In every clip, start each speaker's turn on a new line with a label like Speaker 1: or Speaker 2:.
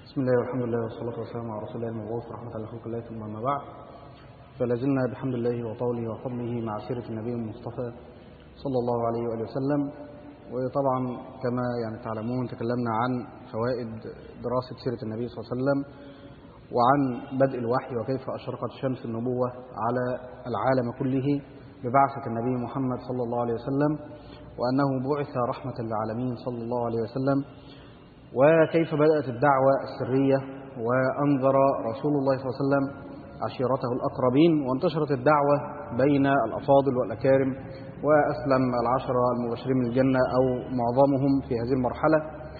Speaker 1: بسم الله والحمد لله والصلاة والسلام على رسول الله المبعوث رحمة الله خلق الله ثم أما بعد فلازلنا بحمد الله وطوله وفضله مع سيرة النبي المصطفى صلى الله عليه وآله وسلم وطبعا كما يعني تعلمون تكلمنا عن فوائد دراسة سيرة النبي صلى الله عليه وسلم وعن بدء الوحي وكيف أشرقت شمس النبوة على العالم كله ببعثة النبي محمد صلى الله عليه وسلم وأنه بعث رحمة للعالمين صلى الله عليه وسلم وكيف بدأت الدعوة السرية وأنذر رسول الله صلى الله عليه وسلم عشيرته الأقربين وانتشرت الدعوة بين الأفاضل والأكارم وأسلم العشرة المبشرين من الجنة أو معظمهم في هذه المرحلة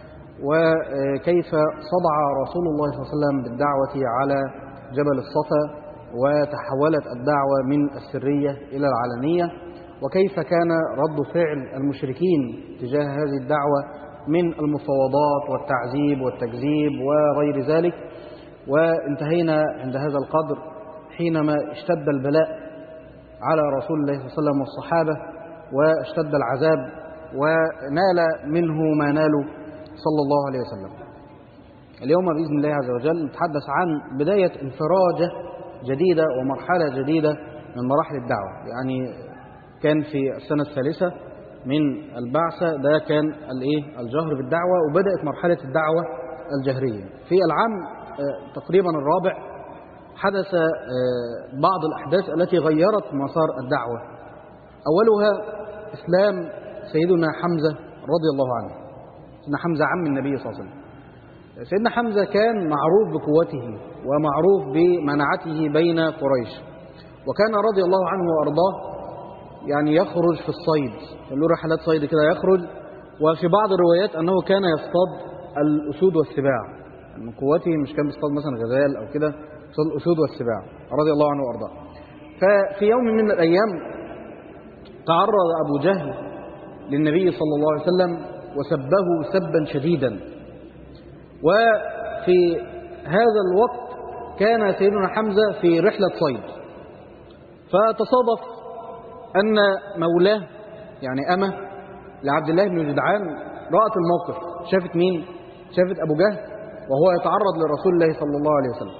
Speaker 1: وكيف صدع رسول الله صلى الله عليه وسلم بالدعوة على جبل الصفا وتحولت الدعوة من السرية إلى العلنية وكيف كان رد فعل المشركين تجاه هذه الدعوة من المفاوضات والتعذيب والتكذيب وغير ذلك وانتهينا عند هذا القدر حينما اشتد البلاء على رسول الله صلى الله عليه وسلم والصحابة واشتد العذاب ونال منه ما نالوا صلى الله عليه وسلم اليوم بإذن الله عز وجل نتحدث عن بداية انفراجة جديدة ومرحلة جديدة من مراحل الدعوة يعني كان في السنة الثالثة من البعثة ده كان الايه الجهر بالدعوة وبدأت مرحلة الدعوة الجهرية في العام تقريبا الرابع حدث بعض الأحداث التي غيرت مسار الدعوة أولها إسلام سيدنا حمزة رضي الله عنه سيدنا حمزة عم النبي صلى الله عليه وسلم سيدنا حمزة كان معروف بقوته ومعروف بمنعته بين قريش وكان رضي الله عنه وأرضاه يعني يخرج في الصيد له رحلات صيد كده يخرج وفي بعض الروايات أنه كان يصطاد الأسود والسباع من قوته مش كان بيصطاد مثلا غزال أو كده يصطاد الأسود والسباع رضي الله عنه وأرضاه ففي يوم من الأيام تعرض أبو جهل للنبي صلى الله عليه وسلم وسبه سبا شديدا وفي هذا الوقت كان سيدنا حمزة في رحلة صيد فتصادف أن مولاه يعني أمه لعبد الله بن جدعان رأت الموقف شافت مين؟ شافت أبو جهل وهو يتعرض لرسول الله صلى الله عليه وسلم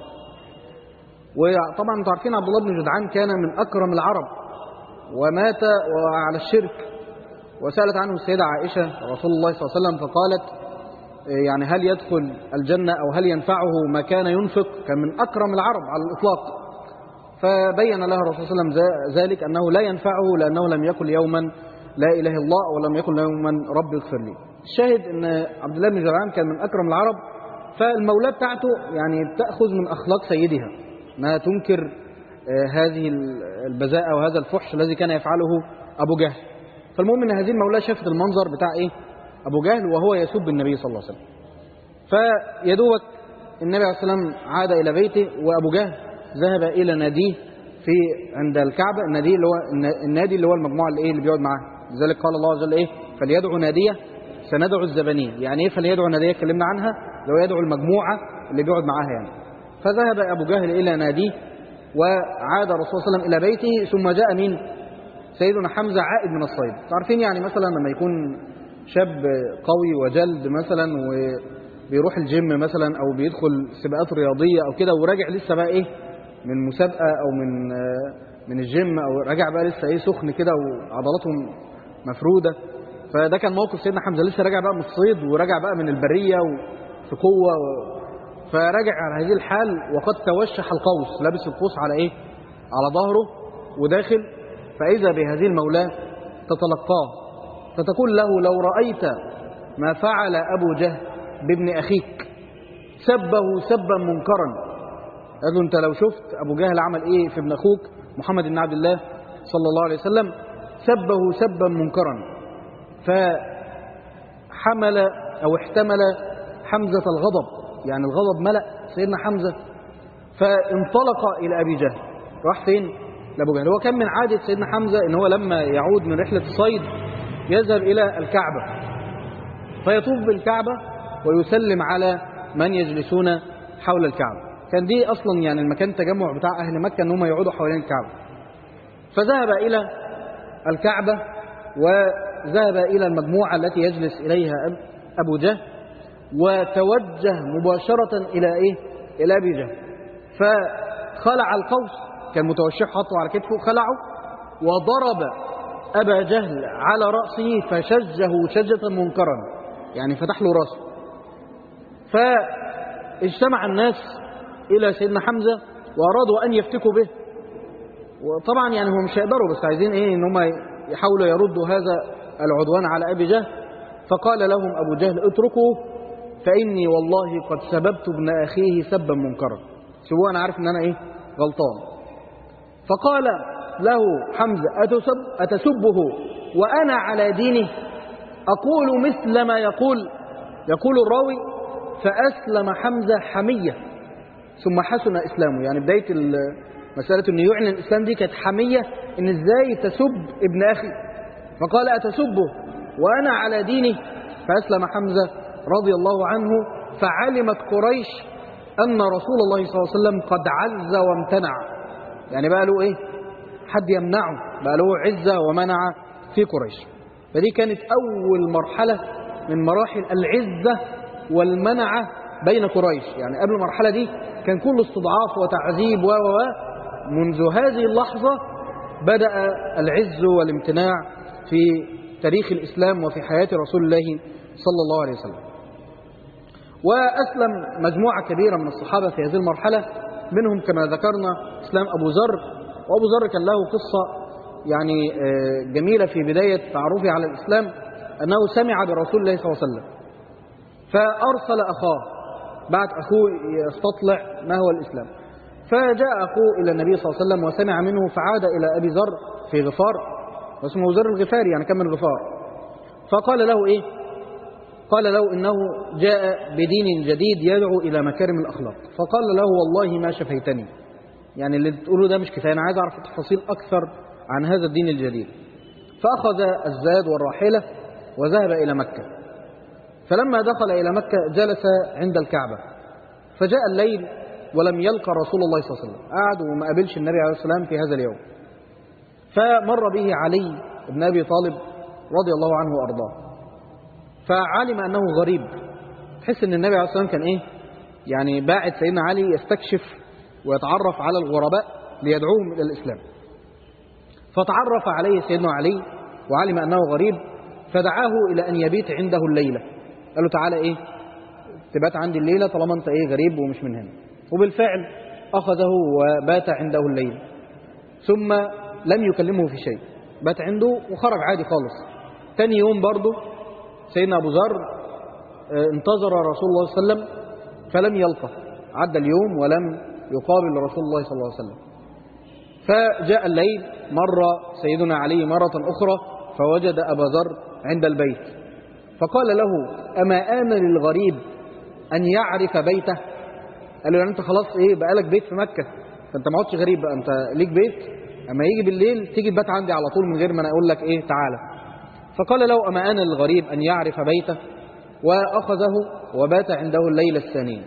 Speaker 1: وطبعا انتم عارفين عبد الله بن جدعان كان من أكرم العرب ومات على الشرك وسألت عنه السيدة عائشة رسول الله صلى الله عليه وسلم فقالت يعني هل يدخل الجنة أو هل ينفعه ما كان ينفق كان من أكرم العرب على الإطلاق فبين لها الرسول صلى الله عليه وسلم ذلك أنه لا ينفعه لأنه لم يقل يوما لا إله إلا الله ولم يقل يوما رب اغفر لي الشاهد أن عبد الله بن جدعان كان من أكرم العرب فالمولاة بتاعته يعني تأخذ من أخلاق سيدها ما تنكر هذه البذاءة وهذا الفحش الذي كان يفعله أبو جهل فالمهم أن هذه المولاة شافت المنظر بتاع إيه أبو جهل وهو يسب النبي صلى الله عليه وسلم فيدوك النبي عليه الصلاة والسلام عاد إلى بيته وأبو جهل ذهب إلى ناديه في عند الكعبة النادي اللي هو النادي اللي هو المجموعة اللي إيه اللي بيقعد معاه لذلك قال الله عز وجل إيه فليدعو نادية سندعو الزبانية يعني إيه فليدعو نادية اتكلمنا عنها لو يدعو المجموعة اللي بيقعد معاها يعني فذهب أبو جهل إلى ناديه وعاد الرسول صلى الله عليه وسلم إلى بيته ثم جاء مين سيدنا حمزة عائد من الصيد تعرفين يعني مثلا لما يكون شاب قوي وجلد مثلا وبيروح الجيم مثلا أو بيدخل سباقات رياضية أو كده وراجع لسه بقى إيه من مسابقة أو من من الجيم أو راجع بقى لسه إيه سخن كده وعضلاتهم مفرودة فده كان موقف سيدنا حمزة لسه راجع بقى من الصيد وراجع بقى من البرية وفي قوة و... فراجع على هذه الحال وقد توشح القوس لابس القوس على إيه على ظهره وداخل فإذا بهذه المولاة تتلقاه فتقول له لو رأيت ما فعل أبو جهل بابن أخيك سبه سبا منكرا قال له انت لو شفت ابو جهل عمل ايه في ابن اخوك محمد بن عبد الله صلى الله عليه وسلم سبه سبا منكرا فحمل او احتمل حمزة الغضب يعني الغضب ملأ سيدنا حمزة فانطلق الى ابي جهل راح فين لابو جهل هو كان من عادة سيدنا حمزة ان هو لما يعود من رحلة الصيد يذهب الى الكعبة فيطوف بالكعبة ويسلم على من يجلسون حول الكعبة كان دي اصلا يعني المكان التجمع بتاع اهل مكه ان هم يقعدوا حوالين الكعبه فذهب الى الكعبه وذهب الى المجموعه التي يجلس اليها ابو جهل وتوجه مباشرة إلى إيه؟ إلى أبي جهل فخلع القوس كان متوشح حطه على كتفه خلعه وضرب أبا جهل على رأسه فشجه شجة منكرا يعني فتح له رأسه فاجتمع الناس إلى سيدنا حمزة وأرادوا أن يفتكوا به وطبعا يعني هم مش هيقدروا بس عايزين إيه إن هم يحاولوا يردوا هذا العدوان على أبي جهل فقال لهم أبو جهل اتركوا فإني والله قد سببت ابن أخيه سبا منكرا سيبوه أنا عارف إن أنا إيه غلطان فقال له حمزة أتسب أتسبه وأنا على دينه أقول مثل ما يقول يقول الراوي فأسلم حمزة حمية ثم حسن إسلامه يعني بداية مسألة أنه يعلن الإسلام دي كانت حمية إن إزاي تسب ابن أخي فقال أتسبه وأنا على دينه فأسلم حمزة رضي الله عنه فعلمت قريش أن رسول الله صلى الله عليه وسلم قد عز وامتنع يعني بقى له إيه حد يمنعه بقى له عزة ومنع في قريش فدي كانت أول مرحلة من مراحل العزة والمنعة بين قريش يعني قبل المرحلة دي كان كل استضعاف وتعذيب و و منذ هذه اللحظة بدأ العز والامتناع في تاريخ الإسلام وفي حياة رسول الله صلى الله عليه وسلم وأسلم مجموعة كبيرة من الصحابة في هذه المرحلة منهم كما ذكرنا إسلام أبو ذر وأبو ذر كان له قصة يعني جميلة في بداية تعرفه على الإسلام أنه سمع برسول الله صلى الله عليه وسلم فأرسل أخاه بعد أخوه يستطلع ما هو الإسلام فجاء أخوه إلى النبي صلى الله عليه وسلم وسمع منه فعاد إلى أبي ذر في غفار واسمه ذر الغفاري يعني كان من غفار فقال له إيه قال له إنه جاء بدين جديد يدعو إلى مكارم الأخلاق فقال له والله ما شفيتني يعني اللي تقوله ده مش كفاية أنا عايز أعرف تفاصيل أكثر عن هذا الدين الجديد فأخذ الزاد والراحلة وذهب إلى مكة فلما دخل إلى مكة جلس عند الكعبة فجاء الليل ولم يلقى رسول الله صلى الله عليه وسلم قعد وما قابلش النبي عليه الصلاة والسلام في هذا اليوم فمر به علي بن أبي طالب رضي الله عنه وأرضاه فعلم أنه غريب تحس أن النبي عليه الصلاة والسلام كان إيه يعني باعت سيدنا علي يستكشف ويتعرف على الغرباء ليدعوهم إلى الإسلام فتعرف عليه سيدنا علي وعلم أنه غريب فدعاه إلى أن يبيت عنده الليلة قال له تعالى إيه تبات عندي الليلة طالما أنت إيه غريب ومش من هنا وبالفعل أخذه وبات عنده الليل ثم لم يكلمه في شيء بات عنده وخرج عادي خالص تاني يوم برضه سيدنا أبو ذر انتظر رسول الله صلى الله عليه وسلم فلم يلقى عدى اليوم ولم يقابل رسول الله صلى الله عليه وسلم فجاء الليل مر سيدنا علي مرة أخرى فوجد أبا ذر عند البيت فقال له أما آن للغريب أن يعرف بيته قال له يعني أنت خلاص إيه بقالك بيت في مكة فأنت ما عدتش غريب بقى أنت ليك بيت أما يجي بالليل تيجي تبات عندي على طول من غير ما أنا أقول لك إيه تعالى فقال له أما أنا للغريب أن يعرف بيته وأخذه وبات عنده الليلة الثانية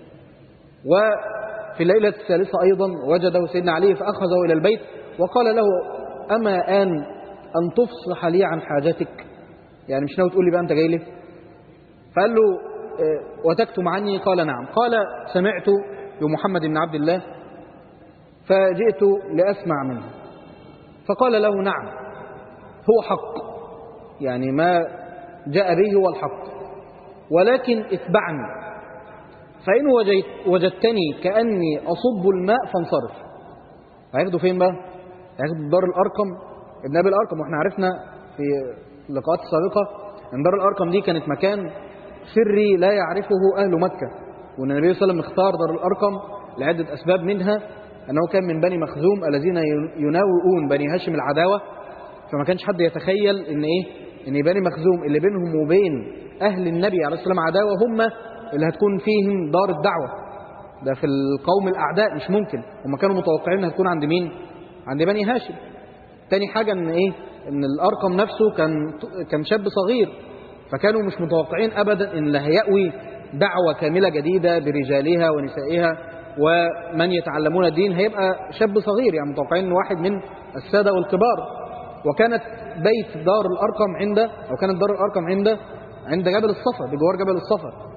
Speaker 1: وفي الليلة الثالثة أيضا وجده سيدنا علي فأخذه إلى البيت وقال له أما آن أن تفصح لي عن حاجتك يعني مش ناوي تقول لي بقى أنت جاي ليه فقال له وتكتم عني قال نعم قال سمعت بمحمد بن عبد الله فجئت لأسمع منه فقال له نعم هو حق يعني ما جاء به هو الحق ولكن اتبعني فإن وجدتني كأني أصب الماء فانصرف هياخدوا فين بقى هياخدوا دار الأرقم ابن أبي الأرقم واحنا عرفنا في اللقاءات السابقة أن دار الأرقم دي كانت مكان سري لا يعرفه أهل مكة وأن النبي صلى الله عليه وسلم اختار دار الأرقم لعدة أسباب منها أنه كان من بني مخزوم الذين يناوئون بني هاشم العداوة فما كانش حد يتخيل أن إيه أن بني مخزوم اللي بينهم وبين أهل النبي عليه السلام عداوة هم اللي هتكون فيهم دار الدعوة ده في القوم الأعداء مش ممكن هم كانوا متوقعين انها تكون عند مين عند بني هاشم تاني حاجة ان ايه ان الأرقم نفسه كان كان شاب صغير فكانوا مش متوقعين أبدا ان اللي هيأوي دعوة كاملة جديدة برجالها ونسائها ومن يتعلمون الدين هيبقى شاب صغير يعني متوقعين ان واحد من السادة والكبار وكانت بيت دار الأرقم عند أو كانت دار الأرقم عند عند جبل الصفا بجوار جبل الصفا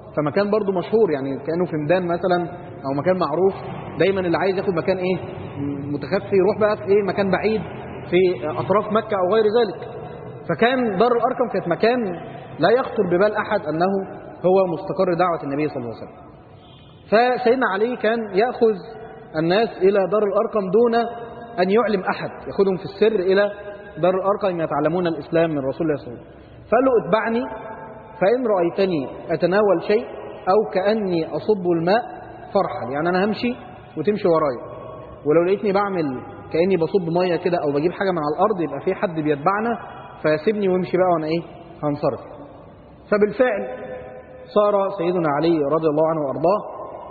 Speaker 1: فمكان برضو مشهور يعني كانه في ميدان مثلا او مكان معروف دايما اللي عايز ياخد مكان ايه متخفي يروح بقى في ايه مكان بعيد في اطراف مكه او غير ذلك فكان دار الارقم كانت مكان لا يخطر ببال احد انه هو مستقر دعوه النبي صلى الله عليه وسلم فسيدنا علي كان ياخذ الناس الى دار الارقم دون ان يعلم احد ياخذهم في السر الى دار الارقم يتعلمون الاسلام من رسول الله صلى الله عليه وسلم فقال له اتبعني فان رايتني اتناول شيء او كاني اصب الماء فرحا يعني انا همشي وتمشي ورايا ولو لقيتني بعمل كاني بصب ميه كده او بجيب حاجه من على الارض يبقى في حد بيتبعنا فيسيبني ويمشي بقى وانا ايه هنصرف فبالفعل صار سيدنا علي رضي الله عنه وارضاه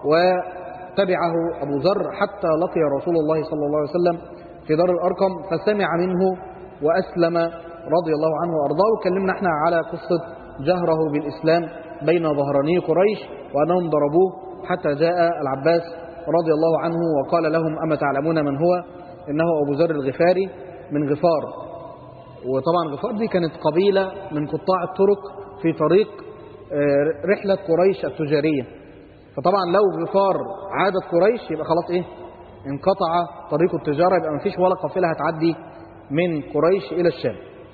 Speaker 1: وتبعه ابو ذر حتى لقي رسول الله صلى الله عليه وسلم في دار الارقم فسمع منه واسلم رضي الله عنه وارضاه وكلمنا احنا على قصه جهره بالاسلام بين ظهراني قريش وانهم ضربوه حتى جاء العباس رضي الله عنه وقال لهم اما تعلمون من هو انه ابو ذر الغفاري من غفار وطبعا غفار دي كانت قبيله من قطاع الطرق في طريق رحله قريش التجاريه فطبعا لو غفار عادت قريش يبقى خلاص ايه انقطع طريق التجاره يبقى ما فيش ولا قافله هتعدي من قريش الى الشام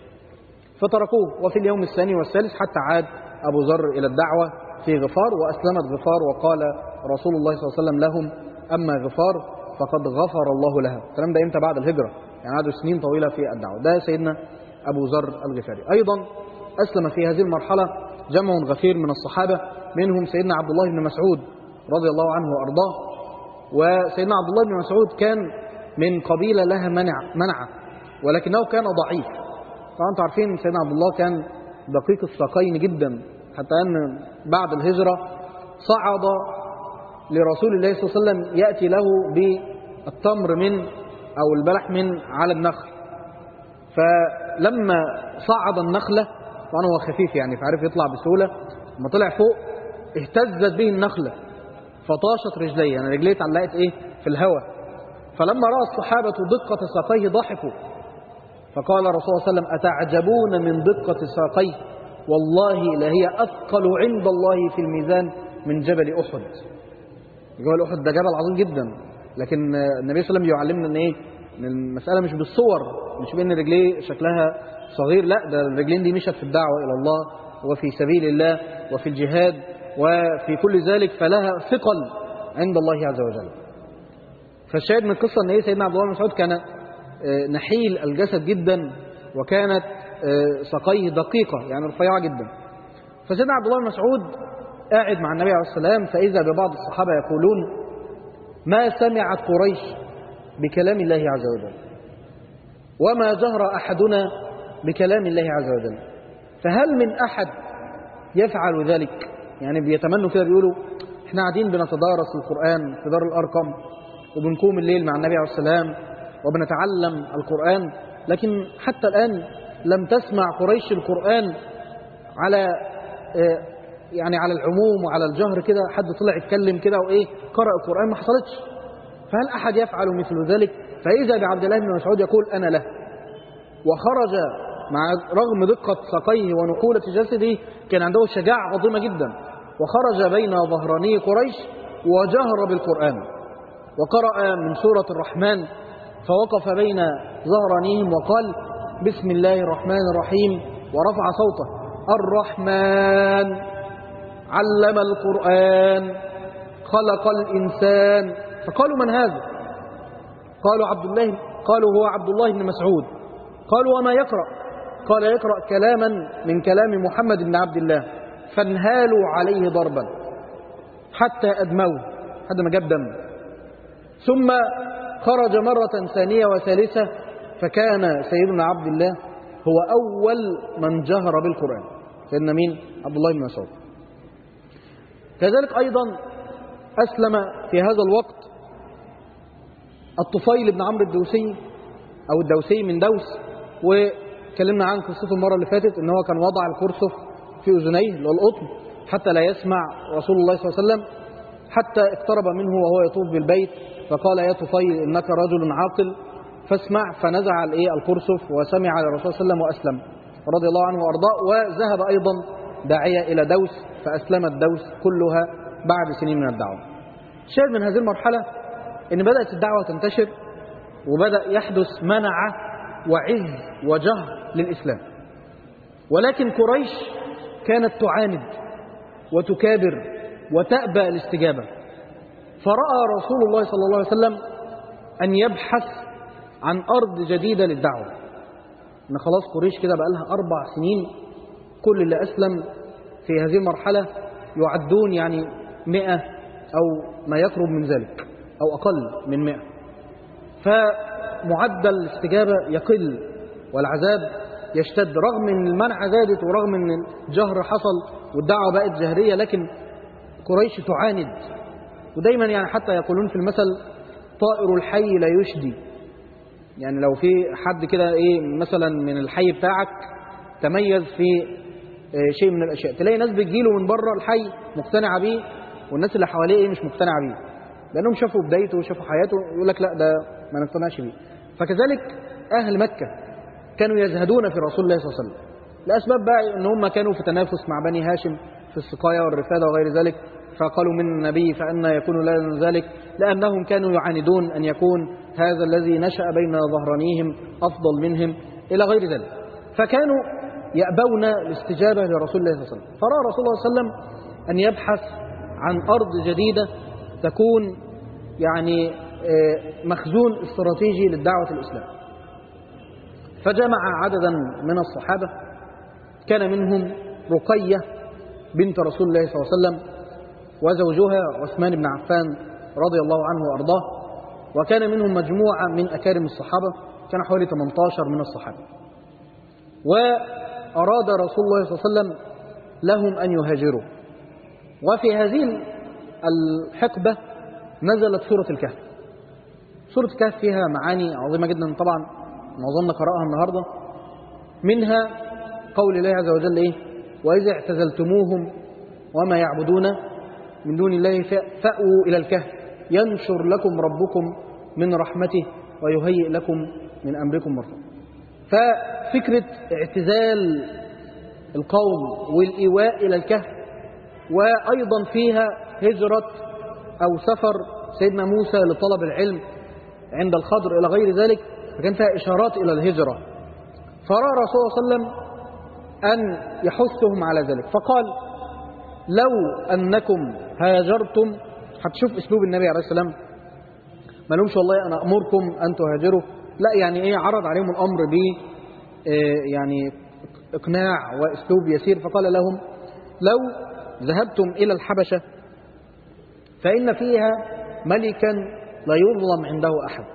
Speaker 1: فتركوه وفي اليوم الثاني والثالث حتى عاد ابو ذر الى الدعوه في غفار واسلمت غفار وقال رسول الله صلى الله عليه وسلم لهم اما غفار فقد غفر الله لها الكلام ده امتى بعد الهجره يعني قعدوا سنين طويله في الدعوه ده سيدنا ابو ذر الغفاري ايضا اسلم في هذه المرحله جمع غفير من الصحابه منهم سيدنا عبد الله بن مسعود رضي الله عنه وارضاه وسيدنا عبد الله بن مسعود كان من قبيله لها منع منعه ولكنه كان ضعيف طبعا انتم عارفين سيدنا عبد الله كان دقيق الساقين جدا حتى ان بعد الهجره صعد لرسول الله صلى الله عليه وسلم ياتي له بالتمر من او البلح من على النخل فلما صعد النخله طبعا هو خفيف يعني فعرف يطلع بسهوله لما طلع فوق اهتزت به النخله فطاشت رجليه يعني رجليه اتعلقت ايه في الهواء فلما راى الصحابه دقه ساقيه ضحكوا فقال الرسول صلى الله عليه وسلم اتعجبون من دقه ساقيه والله لهي اثقل عند الله في الميزان من جبل احد جبل احد ده جبل عظيم جدا لكن النبي صلى الله عليه وسلم يعلمنا ان ايه ان المساله مش بالصور مش بان رجليه شكلها صغير لا ده الرجلين دي مشت في الدعوه الى الله وفي سبيل الله وفي الجهاد وفي كل ذلك فلها ثقل عند الله عز وجل فالشاهد من القصه ان ايه سيدنا عبد الله بن مسعود كان نحيل الجسد جدا وكانت ساقيه دقيقه يعني رفيعه جدا فسيدنا عبد الله بن مسعود قاعد مع النبي عليه السلام فاذا ببعض الصحابه يقولون ما سمعت قريش بكلام الله عز وجل وما جهر احدنا بكلام الله عز وجل فهل من احد يفعل ذلك يعني بيتمنوا كده بيقولوا احنا قاعدين بنتدارس القران في دار الارقم وبنقوم الليل مع النبي عليه السلام وبنتعلم القران لكن حتى الان لم تسمع قريش القران على يعني على العموم وعلى الجهر كده حد طلع يتكلم كده وايه قرأ القرآن ما حصلتش فهل أحد يفعل مثل ذلك فإذا بعبد الله بن مسعود يقول أنا له وخرج مع رغم دقة ساقيه ونقولة جسده كان عنده شجاعة عظيمة جدا وخرج بين ظهراني قريش وجهر بالقرآن وقرأ من سورة الرحمن فوقف بين ظهرانيهم وقال بسم الله الرحمن الرحيم ورفع صوته الرحمن علم القرآن خلق الإنسان فقالوا من هذا قالوا عبد الله قالوا هو عبد الله بن مسعود قالوا وما يقرأ قال يقرأ كلاما من كلام محمد بن عبد الله فانهالوا عليه ضربا حتى أدموه حتى ما جاب دم ثم خرج مرة ثانية وثالثة فكان سيدنا عبد الله هو أول من جهر بالقرآن سيدنا مين؟ عبد الله بن مسعود كذلك أيضا أسلم في هذا الوقت الطفيل بن عمرو الدوسي أو الدوسي من دوس وكلمنا عن قصته المرة اللي فاتت إن هو كان وضع الكرسف في أذنيه اللي هو القطن حتى لا يسمع رسول الله صلى الله عليه وسلم حتى اقترب منه وهو يطوف بالبيت فقال يا طفيل إنك رجل عاقل فاسمع فنزع الايه الكرسف وسمع الرسول صلى الله عليه وسلم واسلم رضي الله عنه وارضاه وذهب ايضا داعية إلى دوس فأسلمت دوس كلها بعد سنين من الدعوة شاهد من هذه المرحلة أن بدأت الدعوة تنتشر وبدأ يحدث منع وعز وجهر للإسلام ولكن قريش كانت تعاند وتكابر وتأبى الاستجابة فرأى رسول الله صلى الله عليه وسلم أن يبحث عن أرض جديدة للدعوة إن خلاص قريش كده بقى لها أربع سنين كل اللي أسلم في هذه المرحلة يعدون يعني مئة أو ما يقرب من ذلك أو أقل من مئة فمعدل الاستجابة يقل والعذاب يشتد رغم ان المنع زادت ورغم ان الجهر حصل والدعوة بقت جهرية لكن قريش تعاند ودايما يعني حتى يقولون في المثل طائر الحي لا يشدي يعني لو في حد كده ايه مثلا من الحي بتاعك تميز في شيء من الاشياء تلاقي ناس بتجيله من بره الحي مقتنعه بيه والناس اللي حواليه ايه مش مقتنعه بيه لانهم شافوا بدايته وشافوا حياته يقول لك لا ده ما نقتنعش بيه فكذلك اهل مكه كانوا يزهدون في رسول الله صلى الله عليه وسلم لاسباب بقى ان هم كانوا في تنافس مع بني هاشم في السقايه والرفاده وغير ذلك فقالوا من النبي فأنا يكون لنا ذلك لأنهم كانوا يعاندون أن يكون هذا الذي نشأ بين ظهرانيهم أفضل منهم إلى غير ذلك فكانوا يأبون الاستجابة لرسول الله صلى الله عليه وسلم فرأى رسول الله صلى الله عليه وسلم أن يبحث عن أرض جديدة تكون يعني مخزون استراتيجي للدعوة الإسلام فجمع عددا من الصحابة كان منهم رقية بنت رسول الله صلى الله عليه وسلم وزوجها عثمان بن عفان رضي الله عنه وأرضاه وكان منهم مجموعة من أكارم الصحابة كان حوالي 18 من الصحابة وأراد رسول الله صلى الله عليه وسلم لهم أن يهاجروا وفي هذه الحقبة نزلت سورة الكهف سورة الكهف فيها معاني عظيمة جدا طبعا معظمنا قرأها النهاردة منها قول الله عز وجل إيه وإذا اعتزلتموهم وما يعبدون من دون الله فأووا إلى الكهف ينشر لكم ربكم من رحمته ويهيئ لكم من أمركم مرفقا ففكرة اعتزال القوم والإيواء إلى الكهف وأيضا فيها هجرة أو سفر سيدنا موسى لطلب العلم عند الخضر إلى غير ذلك فكان فيها إشارات إلى الهجرة فرأى رسول الله صلى الله عليه وسلم أن يحثهم على ذلك فقال لو أنكم هاجرتم هتشوف أسلوب النبي عليه السلام ما لهمش والله أنا أمركم أن تهاجروا لا يعني إيه عرض عليهم الأمر ب يعني إقناع وأسلوب يسير فقال لهم لو ذهبتم إلى الحبشة فإن فيها ملكا لا يظلم عنده أحد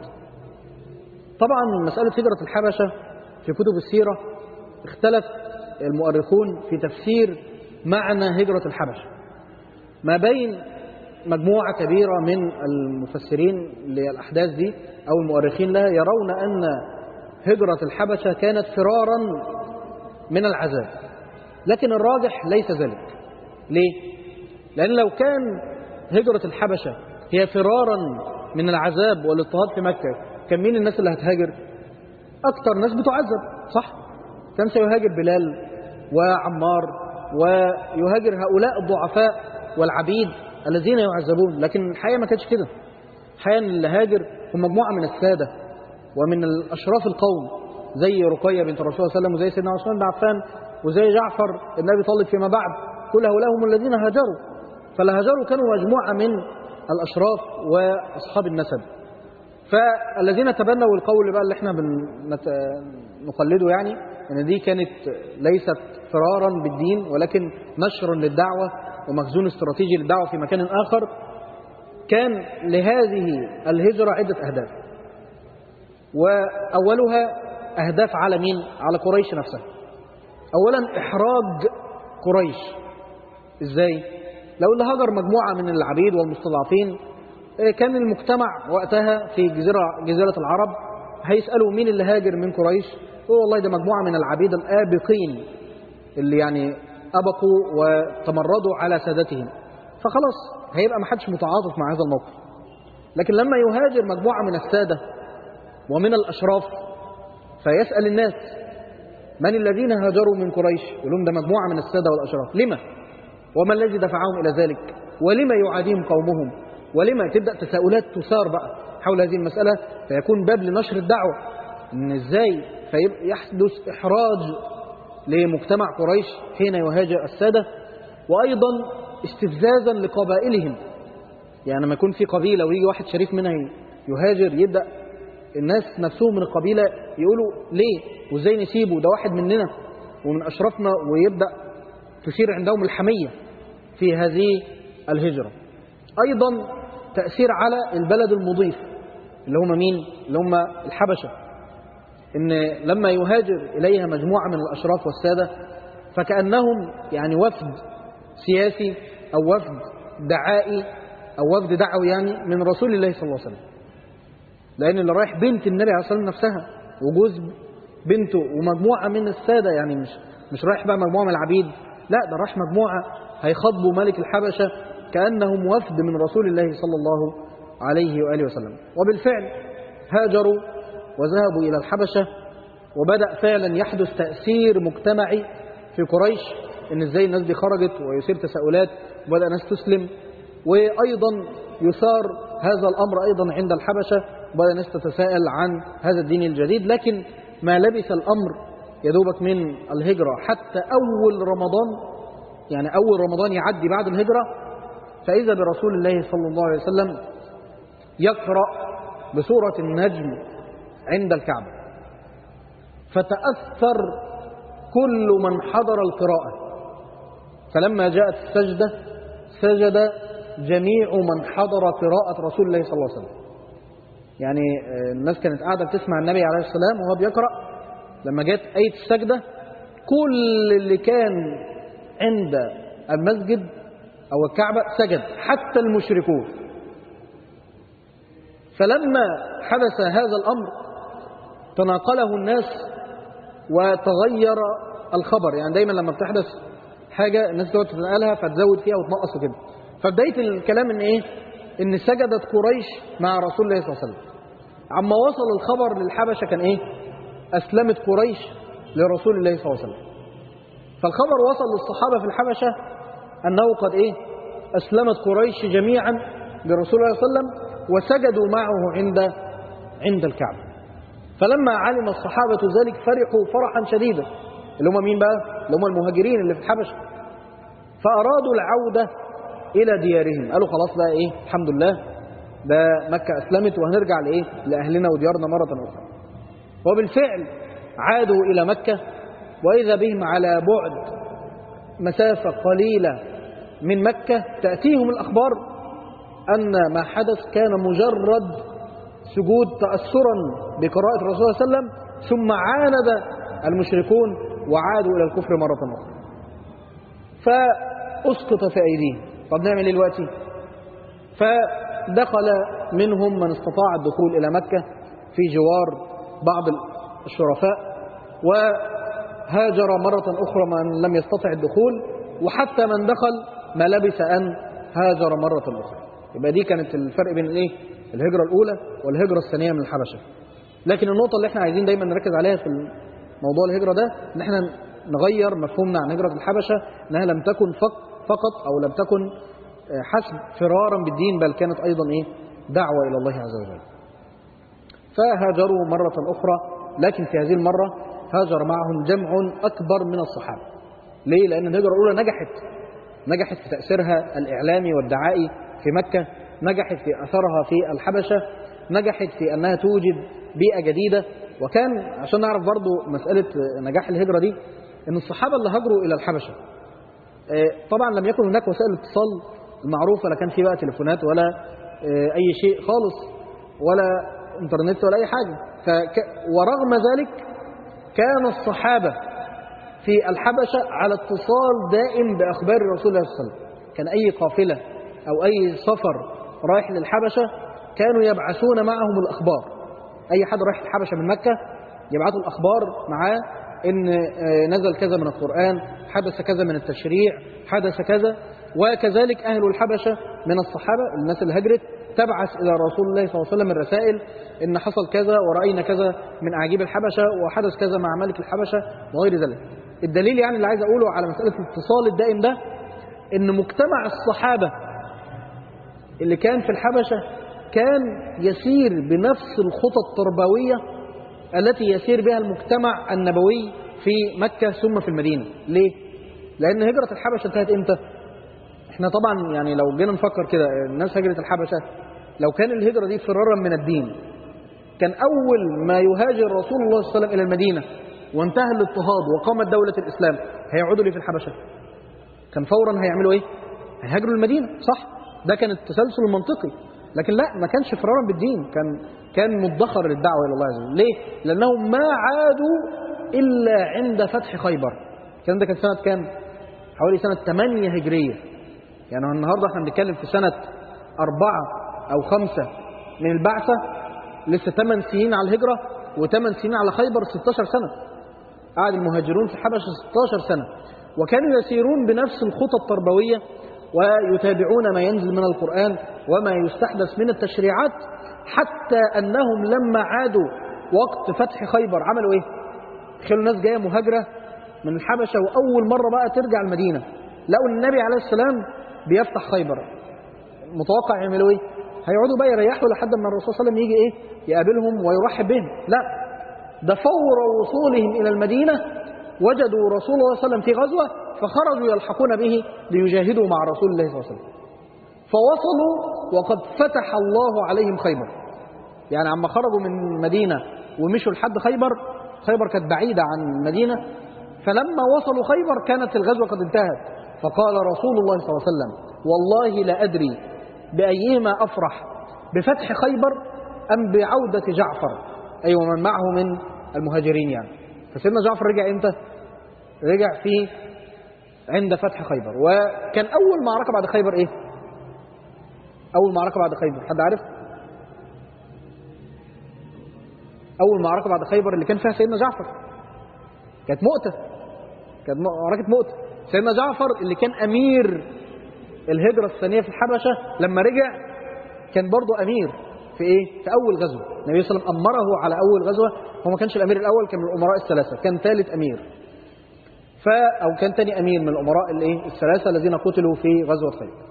Speaker 1: طبعا مسألة هجرة الحبشة في كتب السيرة اختلف المؤرخون في تفسير معنى هجرة الحبشة ما بين مجموعة كبيرة من المفسرين للأحداث دي أو المؤرخين لها يرون أن هجرة الحبشة كانت فرارا من العذاب لكن الراجح ليس ذلك ليه؟ لأن لو كان هجرة الحبشة هي فرارا من العذاب والاضطهاد في مكة كان مين الناس اللي هتهاجر؟ أكتر ناس بتعذب صح؟ كان سيهاجر بلال وعمار ويهاجر هؤلاء الضعفاء والعبيد الذين يعذبون لكن الحقيقة ما كانتش كده الحقيقة اللي هاجر هم مجموعة من السادة ومن الأشراف القوم زي رقية بنت الرسول صلى الله عليه وسلم وزي سيدنا عثمان بن عفان وزي جعفر النبي طالب فيما بعد كل هؤلاء هم الذين هاجروا فالهاجروا كانوا مجموعة من الأشراف وأصحاب النسب فالذين تبنوا القول بقى اللي احنا نقلده يعني ان دي كانت ليست فرارا بالدين ولكن نشر للدعوة ومخزون استراتيجي للدعوة في مكان آخر كان لهذه الهجرة عدة أهداف وأولها أهداف على مين؟ على قريش نفسها أولا إحراج قريش إزاي؟ لو اللي هاجر مجموعة من العبيد والمستضعفين كان المجتمع وقتها في جزيرة, جزيرة العرب هيسألوا مين اللي هاجر من قريش والله ده مجموعة من العبيد الآبقين اللي يعني أبقوا وتمردوا على سادتهم فخلاص هيبقى ما حدش متعاطف مع هذا الموقف لكن لما يهاجر مجموعة من السادة ومن الأشراف فيسأل الناس من الذين هاجروا من قريش يقول لهم ده مجموعة من السادة والأشراف لما وما الذي دفعهم إلى ذلك ولما يعاديهم قومهم ولما تبدأ تساؤلات تثار بقى حول هذه المسألة فيكون باب لنشر الدعوة إن إزاي فيحدث إحراج لمجتمع قريش حين يهاجر السادة وأيضا استفزازا لقبائلهم يعني لما يكون في قبيلة ويجي واحد شريف منها يهاجر يبدأ الناس نفسهم من القبيلة يقولوا ليه وازاي نسيبه ده واحد مننا ومن أشرفنا ويبدأ تثير عندهم الحمية في هذه الهجرة أيضا تأثير على البلد المضيف اللي هم مين اللي هم الحبشة إن لما يهاجر إليها مجموعة من الأشراف والسادة فكأنهم يعني وفد سياسي أو وفد دعائي أو وفد دعوي يعني من رسول الله صلى الله عليه وسلم لأن اللي رايح بنت النبي عليه الصلاة والسلام نفسها وجوز بنته ومجموعة من السادة يعني مش مش رايح بقى مجموعة من العبيد لا ده رايح مجموعة هيخاطبوا ملك الحبشة كأنهم وفد من رسول الله صلى الله عليه وآله وسلم وبالفعل هاجروا وذهبوا إلى الحبشة وبدأ فعلا يحدث تأثير مجتمعي في قريش إن إزاي الناس دي خرجت ويصير تساؤلات وبدأ ناس تسلم وأيضا يثار هذا الأمر أيضا عند الحبشة وبدأ ناس تتساءل عن هذا الدين الجديد لكن ما لبث الأمر يدوبك من الهجرة حتى أول رمضان يعني أول رمضان يعدي بعد الهجرة فإذا برسول الله صلى الله عليه وسلم يقرأ بسورة النجم عند الكعبة فتأثر كل من حضر القراءة فلما جاءت السجدة سجد جميع من حضر قراءة رسول الله صلى الله عليه وسلم يعني الناس كانت قاعدة بتسمع النبي عليه السلام وهو بيقرأ لما جت آية السجدة كل اللي كان عند المسجد أو الكعبة سجد حتى المشركون فلما حدث هذا الأمر تناقله الناس وتغير الخبر يعني دايما لما بتحدث حاجة الناس تقعد تتنقلها فتزود فيها وتنقص وكده فبداية الكلام ان ايه ان سجدت قريش مع رسول الله صلى الله عليه وسلم عما وصل الخبر للحبشة كان ايه اسلمت قريش لرسول الله صلى الله عليه وسلم فالخبر وصل للصحابة في الحبشة انه قد ايه اسلمت قريش جميعا لرسول الله صلى الله عليه وسلم وسجدوا معه عند عند الكعبة فلما علم الصحابة ذلك فرحوا فرحا شديدا اللي هم مين بقى اللي هم المهاجرين اللي في الحبشة فأرادوا العودة إلى ديارهم قالوا خلاص بقى إيه الحمد لله ده مكة أسلمت وهنرجع لإيه لأهلنا وديارنا مرة أخرى وبالفعل عادوا إلى مكة وإذا بهم على بعد مسافة قليلة من مكة تأتيهم الأخبار أن ما حدث كان مجرد سجود تأثرا بقراءة الرسول صلى الله عليه وسلم ثم عاند المشركون وعادوا إلى الكفر مرة أخرى فأسقط في أيديهم طب نعمل ايه دلوقتي فدخل منهم من استطاع الدخول إلى مكة في جوار بعض الشرفاء وهاجر مرة أخرى من لم يستطع الدخول وحتى من دخل ما لبث أن هاجر مرة أخرى يبقى دي كانت الفرق بين الايه الهجرة الأولى والهجرة الثانية من الحبشة لكن النقطة اللي احنا عايزين دايما نركز عليها في موضوع الهجرة ده ان احنا نغير مفهومنا عن هجرة الحبشة انها لم تكن فقط او لم تكن حسب فرارا بالدين بل كانت ايضا ايه دعوة الى الله عز وجل فهاجروا مرة اخرى لكن في هذه المرة هاجر معهم جمع اكبر من الصحابة ليه لان الهجرة الاولى نجحت نجحت في تأثيرها الاعلامي والدعائي في مكة نجحت في اثرها في الحبشة نجحت في انها توجد بيئة جديدة وكان عشان نعرف برضو مسألة نجاح الهجرة دي ان الصحابة اللي هاجروا الى الحبشة طبعا لم يكن هناك وسائل الاتصال المعروفة لا كان في بقى تليفونات ولا اي شيء خالص ولا انترنت ولا اي حاجة فك ورغم ذلك كان الصحابة في الحبشة على اتصال دائم بأخبار رسول الله صلى الله عليه وسلم كان أي قافلة أو أي سفر رايح للحبشة كانوا يبعثون معهم الأخبار أي حد رايح الحبشة من مكة يبعثوا الأخبار معاه إن نزل كذا من القرآن حدث كذا من التشريع حدث كذا وكذلك أهل الحبشة من الصحابة الناس اللي هجرت تبعث إلى رسول الله صلى الله عليه وسلم الرسائل إن حصل كذا ورأينا كذا من أعاجيب الحبشة وحدث كذا مع ملك الحبشة وغير ذلك الدليل يعني اللي عايز أقوله على مسألة الاتصال الدائم ده إن مجتمع الصحابة اللي كان في الحبشة كان يسير بنفس الخطى التربوية التي يسير بها المجتمع النبوي في مكة ثم في المدينة ليه؟ لأن هجرة الحبشة انتهت إمتى؟ احنا طبعا يعني لو جينا نفكر كده الناس هجرت الحبشة لو كان الهجرة دي فرارا من الدين كان أول ما يهاجر رسول الله صلى الله عليه وسلم إلى المدينة وانتهى الاضطهاد وقامت دولة الإسلام هيقعدوا ليه في الحبشة؟ كان فورا هيعملوا إيه؟ هيهاجروا المدينة صح؟ ده كان التسلسل المنطقي لكن لا ما كانش فرارا بالدين كان كان مدخر للدعوة إلى الله عز وجل ليه؟ لأنهم ما عادوا إلا عند فتح خيبر الكلام ده كان سنة كام؟ حوالي سنة 8 هجرية يعني النهاردة احنا بنتكلم في سنة أربعة أو خمسة من البعثة لسه 8 سنين على الهجرة و8 سنين على خيبر 16 سنة قعد المهاجرون في الحبشة 16 سنة وكانوا يسيرون بنفس الخطى التربوية ويتابعون ما ينزل من القرآن وما يستحدث من التشريعات حتى أنهم لما عادوا وقت فتح خيبر عملوا إيه؟ خلوا الناس جاية مهاجرة من الحبشة وأول مرة بقى ترجع المدينة لقوا النبي عليه السلام بيفتح خيبر متوقع يعملوا إيه؟ هيقعدوا بقى يريحوا لحد ما الرسول صلى الله عليه وسلم يجي إيه؟ يقابلهم ويرحب بهم لا ده فور وصولهم إلى المدينة وجدوا رسول الله صلى الله عليه وسلم في غزوة فخرجوا يلحقون به ليجاهدوا مع رسول الله صلى الله عليه وسلم فوصلوا وقد فتح الله عليهم خيبر يعني عما خرجوا من المدينة ومشوا لحد خيبر خيبر كانت بعيدة عن المدينة فلما وصلوا خيبر كانت الغزوة قد انتهت فقال رسول الله صلى الله عليه وسلم والله لا أدري بأيهما أفرح بفتح خيبر أم بعودة جعفر أي أيوة ومن معه من المهاجرين يعني فسيدنا جعفر رجع إمتى؟ رجع في عند فتح خيبر وكان أول معركة بعد خيبر إيه؟ أول معركة بعد خيبر حد عارف؟ أول معركة بعد خيبر اللي كان فيها سيدنا جعفر كانت مؤتة كانت معركة مؤتة سيدنا جعفر اللي كان أمير الهجرة الثانية في الحبشة لما رجع كان برضه أمير في إيه؟ في أول غزوة النبي صلى الله عليه وسلم أمره على أول غزوة هو ما كانش الأمير الأول كان من الأمراء الثلاثة كان ثالث أمير ف أو كان ثاني أمير من الأمراء الإيه؟ الثلاثة الذين قتلوا في غزوة خيبر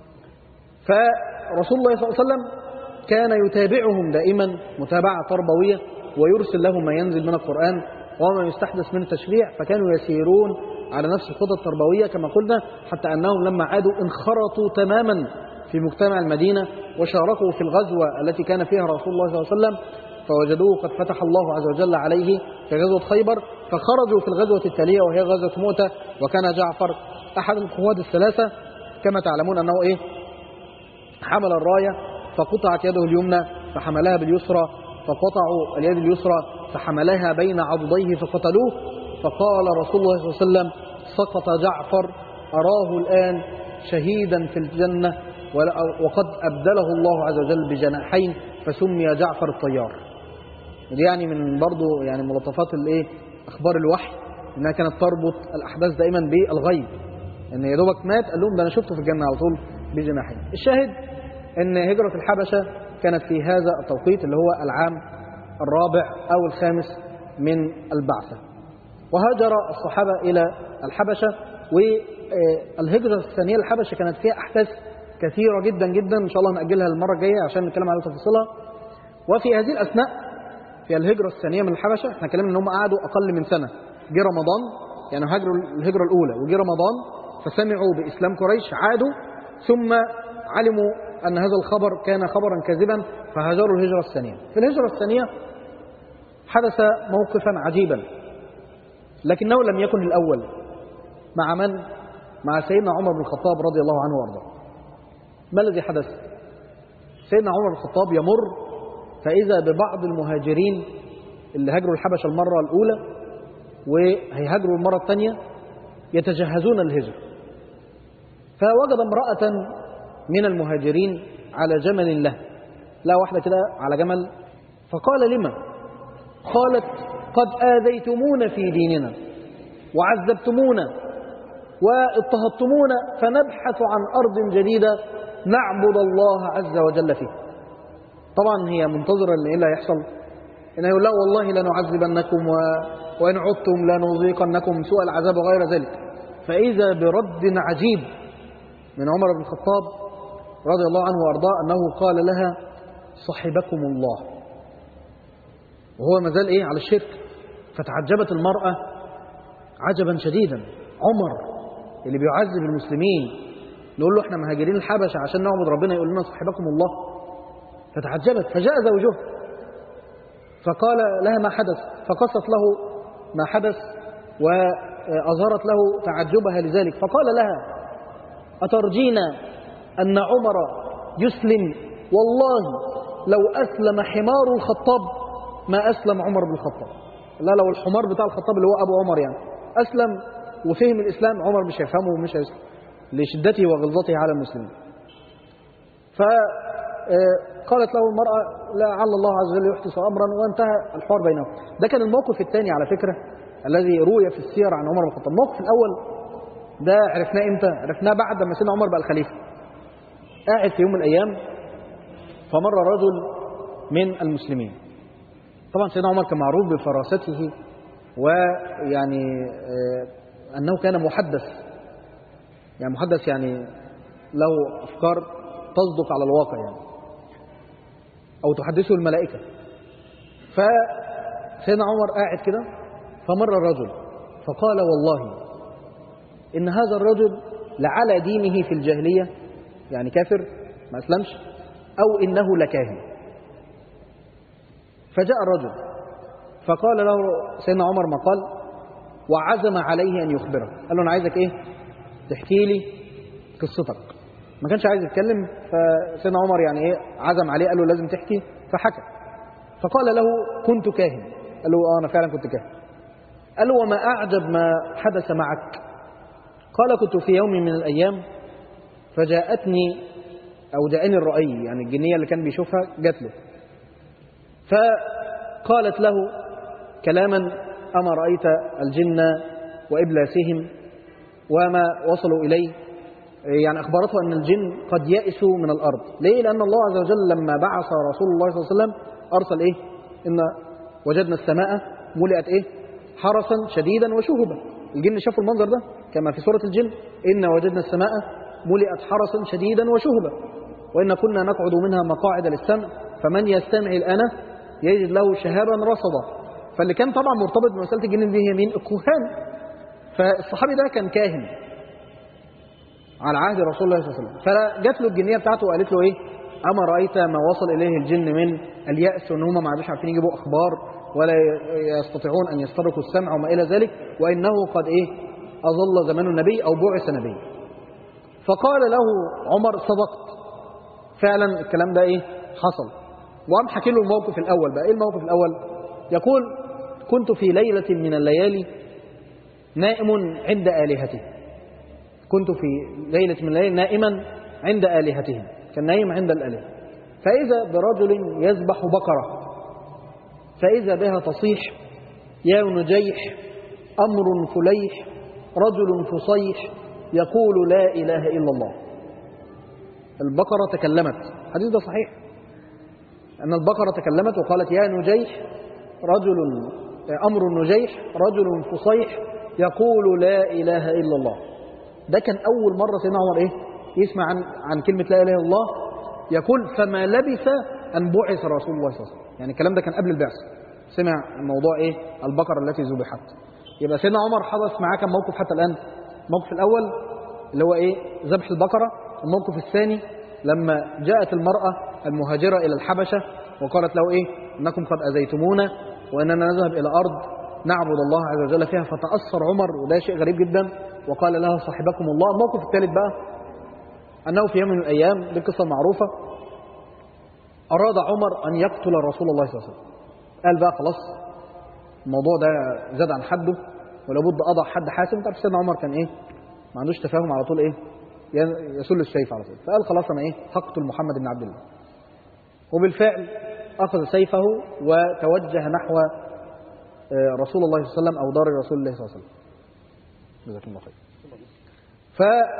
Speaker 1: فرسول الله صلى الله عليه وسلم كان يتابعهم دائما متابعة تربوية ويرسل لهم ما ينزل من القرآن وما يستحدث من التشريع فكانوا يسيرون على نفس الخطى التربوية كما قلنا حتى أنهم لما عادوا انخرطوا تماما في مجتمع المدينة وشاركوا في الغزوة التي كان فيها رسول الله صلى الله عليه وسلم فوجدوه قد فتح الله عز وجل عليه في غزوة خيبر فخرجوا في الغزوة التالية وهي غزوة مؤتة وكان جعفر أحد القواد الثلاثة كما تعلمون أنه إيه حمل الراية فقطعت يده اليمنى فحملها باليسرى فقطعوا اليد اليسرى فحملها بين عضديه فقتلوه فقال رسول الله صلى الله عليه وسلم سقط جعفر أراه الآن شهيدا في الجنة وقد أبدله الله عز وجل بجناحين فسمي جعفر الطيار ودي يعني من برضو يعني ملطفات الايه اخبار الوحي انها كانت تربط الاحداث دائما بالغيب ان يا دوبك مات قال لهم ده انا شفته في الجنه على طول بجناحين الشاهد ان هجره الحبشه كانت في هذا التوقيت اللي هو العام الرابع او الخامس من البعثه وهاجر الصحابه الى الحبشه والهجره الثانيه للحبشه كانت فيها احداث كثيره جدا جدا ان شاء الله ناجلها المره الجايه عشان نتكلم على تفاصيلها وفي هذه الاثناء في الهجرة الثانية من الحبشة احنا اتكلمنا ان هم قعدوا اقل من سنة جه رمضان يعني هاجروا الهجرة الاولى وجه رمضان فسمعوا باسلام قريش عادوا ثم علموا ان هذا الخبر كان خبرا كاذبا فهاجروا الهجرة الثانية في الهجرة الثانية حدث موقفا عجيبا لكنه لم يكن الاول مع من مع سيدنا عمر بن الخطاب رضي الله عنه وارضاه ما الذي حدث سيدنا عمر بن الخطاب يمر فإذا ببعض المهاجرين اللي هاجروا الحبشة المرة الأولى وهيهاجروا المرة الثانية يتجهزون الهجرة فوجد امرأة من المهاجرين على جمل له لا واحدة كده على جمل فقال لما قالت قد آذيتمونا في ديننا وعذبتمونا واضطهدتمونا فنبحث عن أرض جديدة نعبد الله عز وجل فيه طبعا هي منتظرة ان ايه اللي هيحصل ان يقول لا والله لنعذبنكم و... وان عدتم لنذيقنكم سوء العذاب وغير ذلك فاذا برد عجيب من عمر بن الخطاب رضي الله عنه وارضاه انه قال لها صحبكم الله وهو ما زال ايه على الشرك فتعجبت المرأة عجبا شديدا عمر اللي بيعذب المسلمين نقول له احنا مهاجرين الحبشة عشان نعبد ربنا يقول لنا صحبكم الله فتعجبت فجاء زوجها فقال لها ما حدث فقصت له ما حدث وأظهرت له تعجبها لذلك فقال لها أترجين أن عمر يسلم والله لو أسلم حمار الخطاب ما أسلم عمر بن الخطاب لا لو الحمار بتاع الخطاب اللي هو أبو عمر يعني أسلم وفهم الإسلام عمر مش هيفهمه ومش هيسلم لشدته وغلظته على المسلمين فقالت له المرأة لعل الله عز وجل يحدث أمرا وانتهى الحوار بينهم ده كان الموقف الثاني على فكرة الذي روي في السير عن عمر بن الخطاب الموقف الأول ده عرفناه امتى عرفناه بعد ما سيدنا عمر بقى الخليفة قاعد في يوم من الأيام فمر رجل من المسلمين طبعا سيدنا عمر كان معروف بفراسته ويعني آه أنه كان محدث يعني محدث يعني له أفكار تصدق على الواقع يعني أو تحدثه الملائكة فسيدنا عمر قاعد كده فمر الرجل فقال والله إن هذا الرجل لعلى دينه في الجاهلية يعني كافر ما أسلمش أو إنه لكاهن فجاء الرجل فقال له سيدنا عمر ما قال وعزم عليه أن يخبره قال له أنا عايزك إيه تحكي لي قصتك ما كانش عايز يتكلم فسيدنا عمر يعني إيه عزم عليه قال له لازم تحكي فحكى فقال له كنت كاهن قال له آه أنا فعلا كنت كاهن قال له وما أعجب ما حدث معك قال كنت في يوم من الأيام فجاءتني أو جاءني الرأي يعني الجنية اللي كان بيشوفها جات له فقالت له كلاما أما رأيت الجن وإبلاسهم وما وصلوا إليه يعني أخبرته أن الجن قد يأسوا من الأرض ليه؟ لأن الله عز وجل لما بعث رسول الله صلى الله عليه وسلم أرسل إيه؟ إن وجدنا السماء ملئت إيه؟ حرسا شديدا وشهبا الجن شافوا المنظر ده كما في سورة الجن إن وجدنا السماء ملئت حرسا شديدا وشهبا وإن كنا نقعد منها مقاعد للسمع فمن يستمع الآن يجد له شهابا رصدا فاللي كان طبعا مرتبط بمسألة الجن دي هي مين؟ الكهان فالصحابي ده كان كاهن على عهد رسول الله صلى الله عليه وسلم فجات له الجنيه بتاعته وقالت له ايه اما رايت ما وصل اليه الجن من الياس وان هم ما عادوش عارفين يجيبوا اخبار ولا يستطيعون ان يسترقوا السمع وما الى ذلك وانه قد ايه اظل زمان النبي او بعث نبي فقال له عمر صدقت فعلا الكلام ده ايه حصل وقام حكي له الموقف الاول بقى ايه الموقف الاول يقول كنت في ليله من الليالي نائم عند الهته كنت في ليلة من الليل نائما عند آلهتهم كان نايم عند الآلهة فإذا برجل يذبح بقرة فإذا بها تصيح يا نجيح أمر فليح رجل فصيح يقول لا إله إلا الله البقرة تكلمت الحديث ده صحيح أن البقرة تكلمت وقالت يا نجيح رجل أمر نجيح رجل فصيح يقول لا إله إلا الله ده كان أول مرة سيدنا عمر إيه يسمع عن عن كلمة لا إله إلا الله يقول فما لبث أن بعث رسول الله صلى الله عليه وسلم يعني الكلام ده كان قبل البعثة سمع موضوع إيه البقرة التي ذبحت يبقى سيدنا عمر حدث معاه كم موقف حتى الآن الموقف الأول اللي هو إيه ذبح البقرة الموقف الثاني لما جاءت المرأة المهاجرة إلى الحبشة وقالت له إيه إنكم قد أذيتمونا وإننا نذهب إلى أرض نعبد الله عز وجل فيها فتأثر عمر وده شيء غريب جدا وقال لها صاحبكم الله الموقف الثالث بقى أنه في يوم من الأيام دي قصة معروفة أراد عمر أن يقتل رسول الله صلى الله عليه وسلم قال بقى خلاص الموضوع ده زاد عن حده ولابد أضع حد حاسم تعرف سيدنا عمر كان إيه ما عندوش تفاهم على طول إيه يسل السيف على طول فقال خلاص أنا إيه هقتل محمد بن عبد الله وبالفعل أخذ سيفه وتوجه نحو رسول الله صلى الله عليه وسلم أو دار رسول الله صلى الله عليه وسلم جزاكم الله خير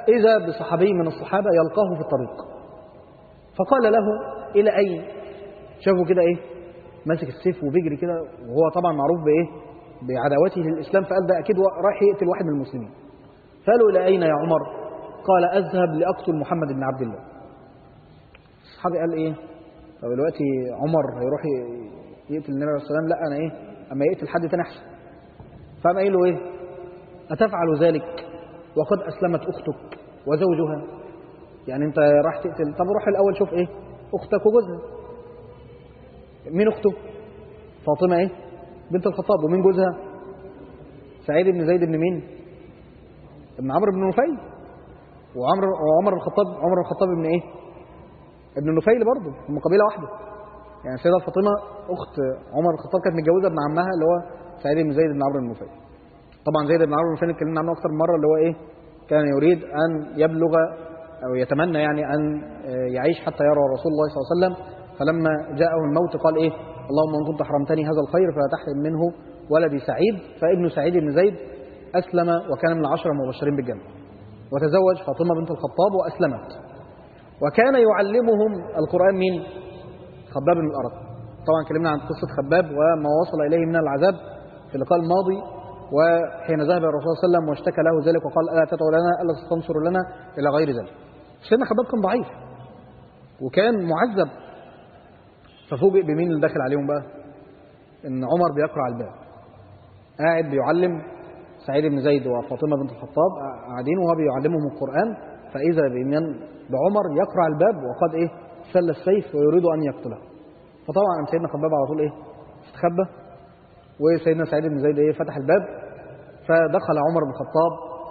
Speaker 1: فإذا بصحابي من الصحابة يلقاه في الطريق فقال له إلى أين شافوا كده إيه ماسك السيف وبيجري كده وهو طبعا معروف بإيه بعداوته للإسلام فقال ده أكيد رايح يقتل واحد من المسلمين فقالوا إلى أين يا عمر قال أذهب لأقتل محمد بن عبد الله الصحابي قال إيه طب دلوقتي عمر هيروح يقتل النبي عليه الصلاة والسلام لا أنا إيه أما يقتل حد تاني أحسن فقام قايل له إيه أتفعل ذلك وقد أسلمت أختك وزوجها يعني أنت راح تقتل طب روح الأول شوف إيه أختك وجوزها مين أخته فاطمة إيه بنت الخطاب ومين جوزها سعيد بن زيد بن مين ابن عمرو بن نفيل وعمر وعمر الخطاب عمر الخطاب ابن ايه ابن نفيل برضه هم قبيله واحده يعني السيده فاطمه اخت عمر الخطاب كانت متجوزه ابن عمها اللي هو سعيد بن زيد بن عمرو بن نفيل طبعا زيد بن عمرو بن نفيل اتكلمنا عنه اكثر من مره اللي هو ايه كان يريد ان يبلغ او يتمنى يعني ان يعيش حتى يرى رسول الله صلى الله عليه وسلم فلما جاءه الموت قال ايه اللهم ان كنت حرمتني هذا الخير فلا تحرم منه ولدي سعيد فابن سعيد بن زيد اسلم وكان من العشره المبشرين بالجنه وتزوج فاطمه بنت الخطاب واسلمت وكان يعلمهم القران مين خباب بن الارض طبعا اتكلمنا عن قصه خباب وما وصل اليه من العذاب في اللقاء الماضي وحين ذهب الرسول صلى الله عليه وسلم واشتكى له ذلك وقال الا تدعو لنا الا تستنصر لنا الى غير ذلك سيدنا خباب كان ضعيف وكان معذب ففوجئ بمين اللي داخل عليهم بقى ان عمر بيقرع الباب قاعد بيعلم سعيد بن زيد وفاطمه بنت الخطاب قاعدين وهو بيعلمهم القران فاذا بمن بعمر يقرع الباب وقد ايه سل السيف ويريد ان يقتله فطبعا قام سيدنا خباب على طول ايه استخبى وسيدنا سعيد بن زيد ايه فتح الباب فدخل عمر بن الخطاب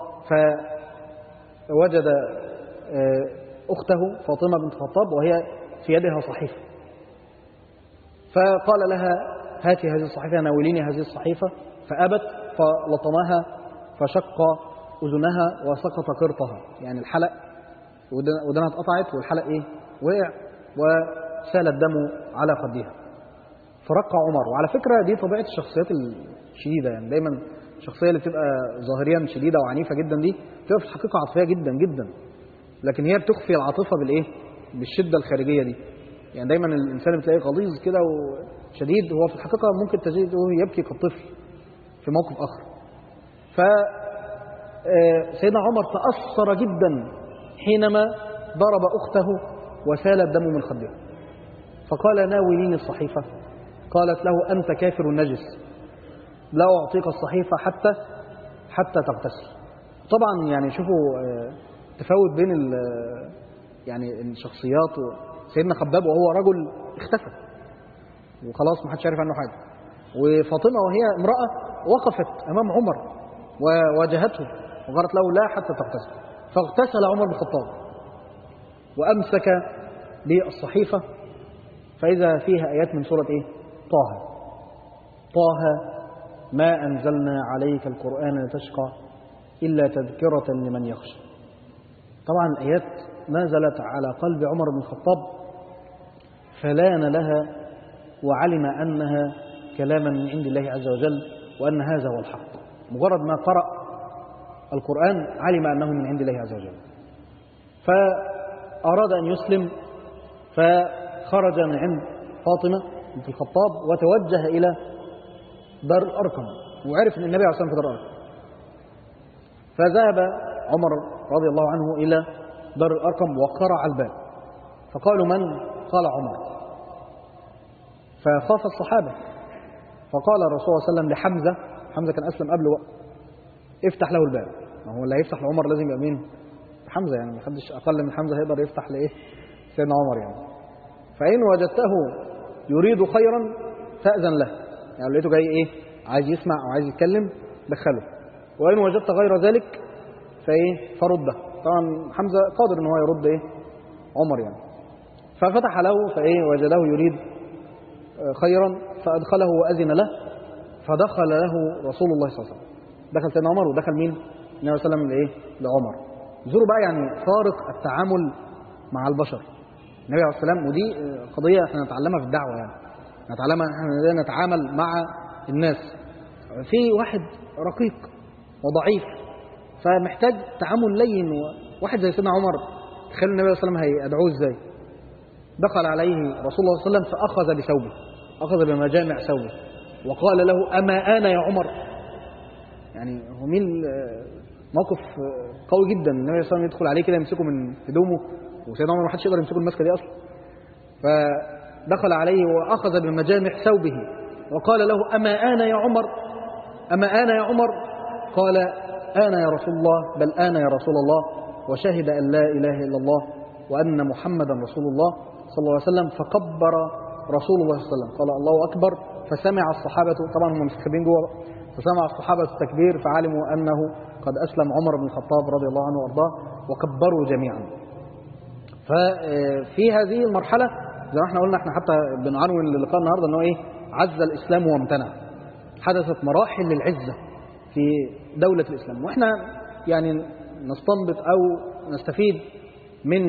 Speaker 1: فوجد اخته فاطمه بنت الخطاب وهي في يدها صحيفه فقال لها هاتي هذه الصحيفة ناوليني هذه الصحيفة فأبت فلطمها فشق أذنها وسقط قرطها يعني الحلق ودنها اتقطعت والحلق إيه وقع وسال الدم على خدها فرق عمر وعلى فكرة دي طبيعة الشخصيات الشديدة يعني دايما الشخصية اللي بتبقى ظاهريا شديدة وعنيفة جدا دي بتبقى في الحقيقة عاطفية جدا جدا لكن هي بتخفي العاطفة بالإيه بالشدة الخارجية دي يعني دايما الانسان بتلاقيه غليظ كده وشديد هو في الحقيقه ممكن تجده يبكي كالطفل في موقف اخر ف سيدنا عمر تاثر جدا حينما ضرب اخته وسال الدم من خدها فقال ناوليني الصحيفه قالت له انت كافر نجس لا اعطيك الصحيفه حتى حتى تغتسل طبعا يعني شوفوا تفاوت بين يعني الشخصيات و سيدنا خباب وهو رجل اختفى وخلاص ما حدش عارف عنه حاجه وفاطمه وهي امراه وقفت امام عمر وواجهته وقالت له لا حتى تغتسل فاغتسل عمر بن الخطاب وامسك بالصحيفه فاذا فيها ايات من سوره ايه طه طه ما انزلنا عليك القران لتشقى الا تذكره لمن يخشى طبعا الايات نزلت على قلب عمر بن الخطاب فلان لها وعلم أنها كلاما من عند الله عز وجل وأن هذا هو الحق مجرد ما قرأ القرآن علم أنه من عند الله عز وجل فأراد أن يسلم فخرج من عند فاطمة بنت الخطاب وتوجه إلى دار الأرقم وعرف أن النبي عليه الصلاة والسلام في دار الأرقم فذهب عمر رضي الله عنه إلى دار الأرقم وقرع الباب فقالوا من؟ قال عمر فخاف الصحابة فقال الرسول صلى الله عليه وسلم لحمزة حمزة كان أسلم قبله بقى افتح له الباب ما هو اللي هيفتح لعمر لازم يبقى مين؟ حمزة يعني ما حدش أقل من حمزة هيقدر يفتح لإيه؟ سيدنا عمر يعني فإن وجدته يريد خيرا فأذن له يعني لقيته جاي إيه؟ عايز يسمع أو عايز يتكلم دخله وإن وجدت غير ذلك فإيه؟ فرده طبعا حمزة قادر إن هو يرد إيه؟ عمر يعني ففتح له فإيه وجده يريد خيرا فأدخله وأذن له فدخل له رسول الله صلى الله عليه وسلم دخل سيدنا عمر ودخل مين؟ النبي صلى الله عليه وسلم لإيه؟ لعمر زوروا بقى يعني فارق التعامل مع البشر النبي عليه السلام ودي قضية احنا نتعلمها في الدعوة يعني نتعلمها احنا نتعامل مع الناس في واحد رقيق وضعيف فمحتاج تعامل لين واحد زي سيدنا عمر تخيل النبي صلى الله عليه وسلم هيدعوه ازاي دخل عليه رسول الله صلى الله عليه وسلم فأخذ بثوبه أخذ بمجامع ثوبه وقال له أما أنا يا عمر يعني هو مين موقف قوي جدا النبي صلى الله عليه وسلم يدخل عليه كده يمسكه من هدومه وسيدنا عمر ما حدش يقدر يمسكه المسكه دي اصلا فدخل عليه واخذ بمجامع ثوبه وقال له اما انا يا عمر اما انا يا عمر قال انا يا رسول الله بل انا يا رسول الله وشهد ان لا اله الا الله وان محمدا رسول الله صلى الله عليه وسلم فكبر رسول الله صلى الله عليه وسلم قال الله اكبر فسمع الصحابه طبعا هم مستخبين جوه فسمع الصحابه التكبير فعلموا انه قد أسلم عمر بن الخطاب رضي الله عنه وأرضاه وكبروا جميعا ففي هذه المرحلة زي ما احنا قلنا احنا حتى بنعنون اللقاء النهارده ان هو ايه عز الاسلام وامتنع حدثت مراحل للعزة في دولة الاسلام واحنا يعني نستنبط او نستفيد من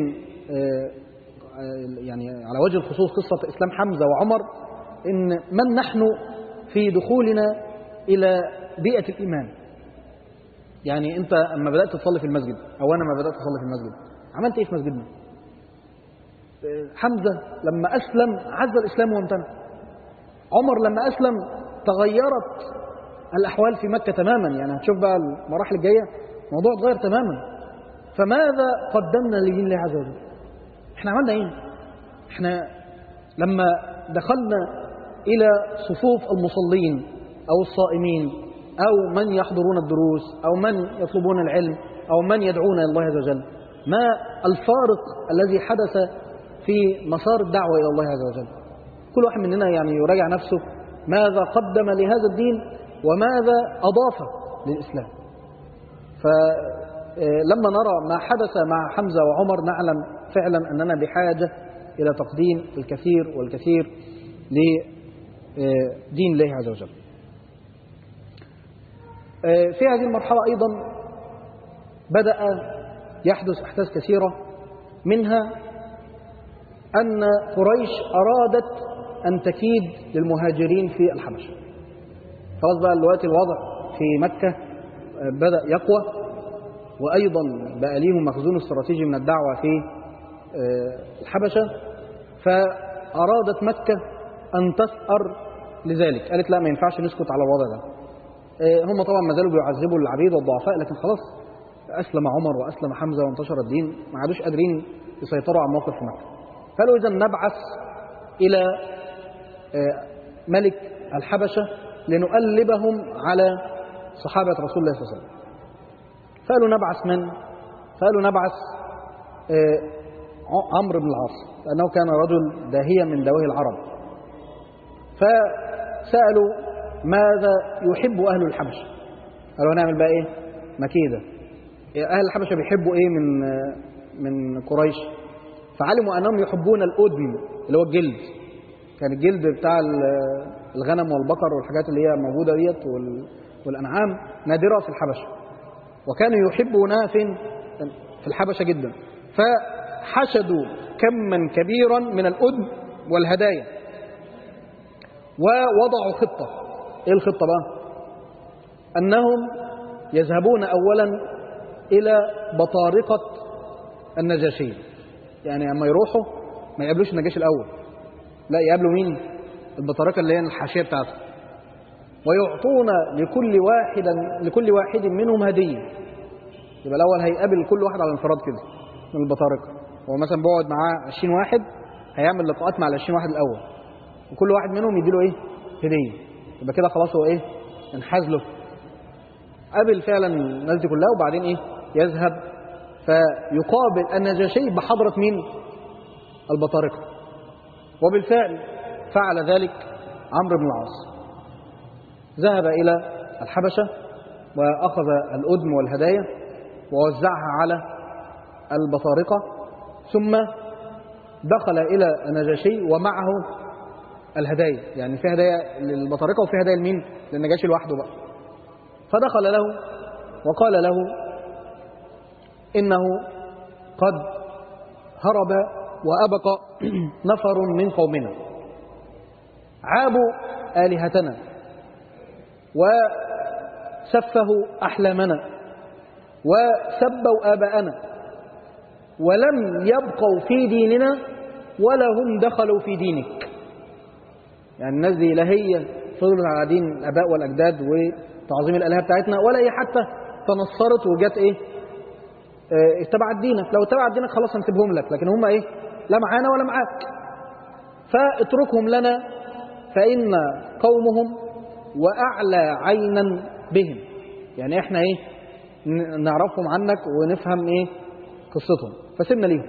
Speaker 1: يعني على وجه الخصوص قصة اسلام حمزة وعمر ان من نحن في دخولنا الى بيئة الايمان يعني انت اما بدات تصلي في المسجد او انا ما بدات اصلي في المسجد عملت ايه في مسجدنا حمزه لما اسلم عز الاسلام وامتنع عمر لما اسلم تغيرت الاحوال في مكه تماما يعني هتشوف بقى المراحل الجايه الموضوع اتغير تماما فماذا قدمنا لدين الله عز وجل احنا عملنا ايه احنا لما دخلنا الى صفوف المصلين او الصائمين أو من يحضرون الدروس أو من يطلبون العلم أو من يدعون إلى الله عز وجل ما الفارق الذي حدث في مسار الدعوة إلى الله عز وجل كل واحد مننا يعني يراجع نفسه ماذا قدم لهذا الدين وماذا أضاف للإسلام فلما نرى ما حدث مع حمزة وعمر نعلم فعلا أننا بحاجة إلى تقديم الكثير والكثير لدين الله عز وجل في هذه المرحلة أيضا بدأ يحدث أحداث كثيرة منها أن قريش أرادت أن تكيد للمهاجرين في الحبشة خلاص بقى دلوقتي الوضع في مكة بدأ يقوى وأيضا بقى ليهم مخزون استراتيجي من الدعوة في الحبشة فأرادت مكة أن تثأر لذلك قالت لا ما ينفعش نسكت على الوضع ده هم طبعا ما زالوا بيعذبوا العبيد والضعفاء لكن خلاص أسلم عمر وأسلم حمزة وانتشر الدين ما عادوش قادرين يسيطروا على الموقف في مكة قالوا إذا نبعث إلى ملك الحبشة لنؤلبهم على صحابة رسول الله صلى الله عليه وسلم فقالوا نبعث من؟ فقالوا نبعث عمرو بن العاص لأنه كان رجل داهية من دواهي العرب فسألوا ماذا يحب أهل الحبشة قالوا هنعمل بقى إيه مكيدة أهل الحبشة بيحبوا إيه من من قريش فعلموا أنهم يحبون الأدم اللي هو الجلد كان الجلد بتاع الغنم والبقر والحاجات اللي هي موجودة ديت والأنعام نادرة في الحبشة وكانوا يحبونها فين في الحبشة جدا فحشدوا كما كبيرا من الأدم والهدايا ووضعوا خطة ايه الخطة بقى انهم يذهبون اولا الى بطارقة النجاشية يعني اما يروحوا ما يقابلوش النجاشي الاول لا يقابلوا مين البطارقة اللي هي الحاشية بتاعته ويعطون لكل واحد لكل واحد منهم هدية يبقى الاول هيقابل كل واحد على انفراد كده من البطارقة هو مثلا بيقعد معاه 20 واحد هيعمل لقاءات مع ال 20 واحد الاول وكل واحد منهم يديله ايه هديه يبقى كده خلاص هو ايه انحاز له قابل فعلا الناس دي كلها وبعدين ايه يذهب فيقابل النجاشي بحضرة مين البطارقة وبالفعل فعل ذلك عمرو بن العاص ذهب إلى الحبشة وأخذ الأدم والهدايا ووزعها على البطارقة ثم دخل إلى النجاشي ومعه الهدايا يعني في هدايا للبطارقة وفي هدايا لمين للنجاشي لوحده بقى فدخل له وقال له إنه قد هرب وأبق نفر من قومنا عابوا آلهتنا وسفهوا أحلامنا وسبوا آباءنا ولم يبقوا في ديننا ولا هم دخلوا في دينك يعني الناس دي لا هي فضلت على دين الآباء والأجداد وتعظيم الآلهة بتاعتنا ولا هي حتى تنصرت وجت إيه اه اتبعت دينك لو اتبعت دينك خلاص هنسيبهم لك لكن هم إيه لا معانا ولا معاك فاتركهم لنا فإن قومهم وأعلى عينا بهم يعني إحنا إيه نعرفهم عنك ونفهم إيه قصتهم فسيبنا ليهم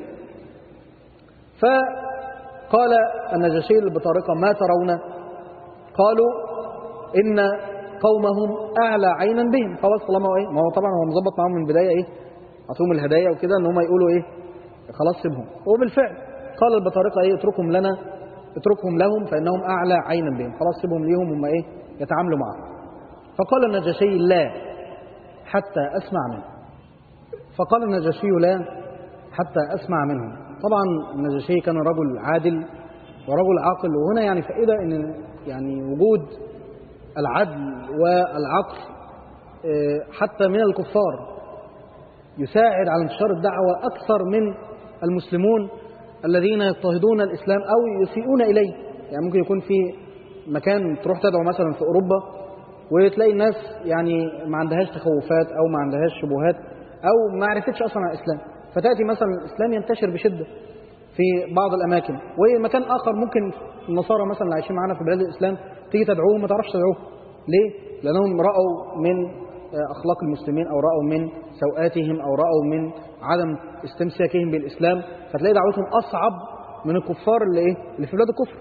Speaker 1: فقال النجاشي البطارقة ما ترون قالوا إن قومهم أعلى عينا بهم خلاص طالما إيه ما هو طبعا هو مظبط معاهم من البداية إيه أعطوهم الهدايا وكده إن هم يقولوا إيه خلاص سيبهم وبالفعل قال البطارقة إيه اتركهم لنا اتركهم لهم فإنهم أعلى عينا بهم خلاص سيبهم ليهم هم إيه يتعاملوا معهم فقال النجاشي لا حتى أسمع منه فقال النجاشي لا حتى أسمع منهم طبعا النجاشي كان رجل عادل ورجل عاقل وهنا يعني فائدة ان يعني وجود العدل والعقل حتى من الكفار يساعد على انتشار الدعوة أكثر من المسلمون الذين يضطهدون الإسلام أو يسيئون إليه يعني ممكن يكون في مكان تروح تدعو مثلا في أوروبا وتلاقي الناس يعني ما عندهاش تخوفات أو ما عندهاش شبهات أو ما عرفتش أصلا عن الإسلام فتأتي مثلا الإسلام ينتشر بشدة في بعض الأماكن ومكان آخر ممكن النصارى مثلا اللي عايشين معانا في بلاد الإسلام تيجي تدعوهم ما تعرفش تدعوهم ليه؟ لأنهم رأوا من أخلاق المسلمين أو رأوا من سوءاتهم أو رأوا من عدم استمساكهم بالإسلام فتلاقي دعوتهم أصعب من الكفار اللي إيه؟ اللي في بلاد الكفر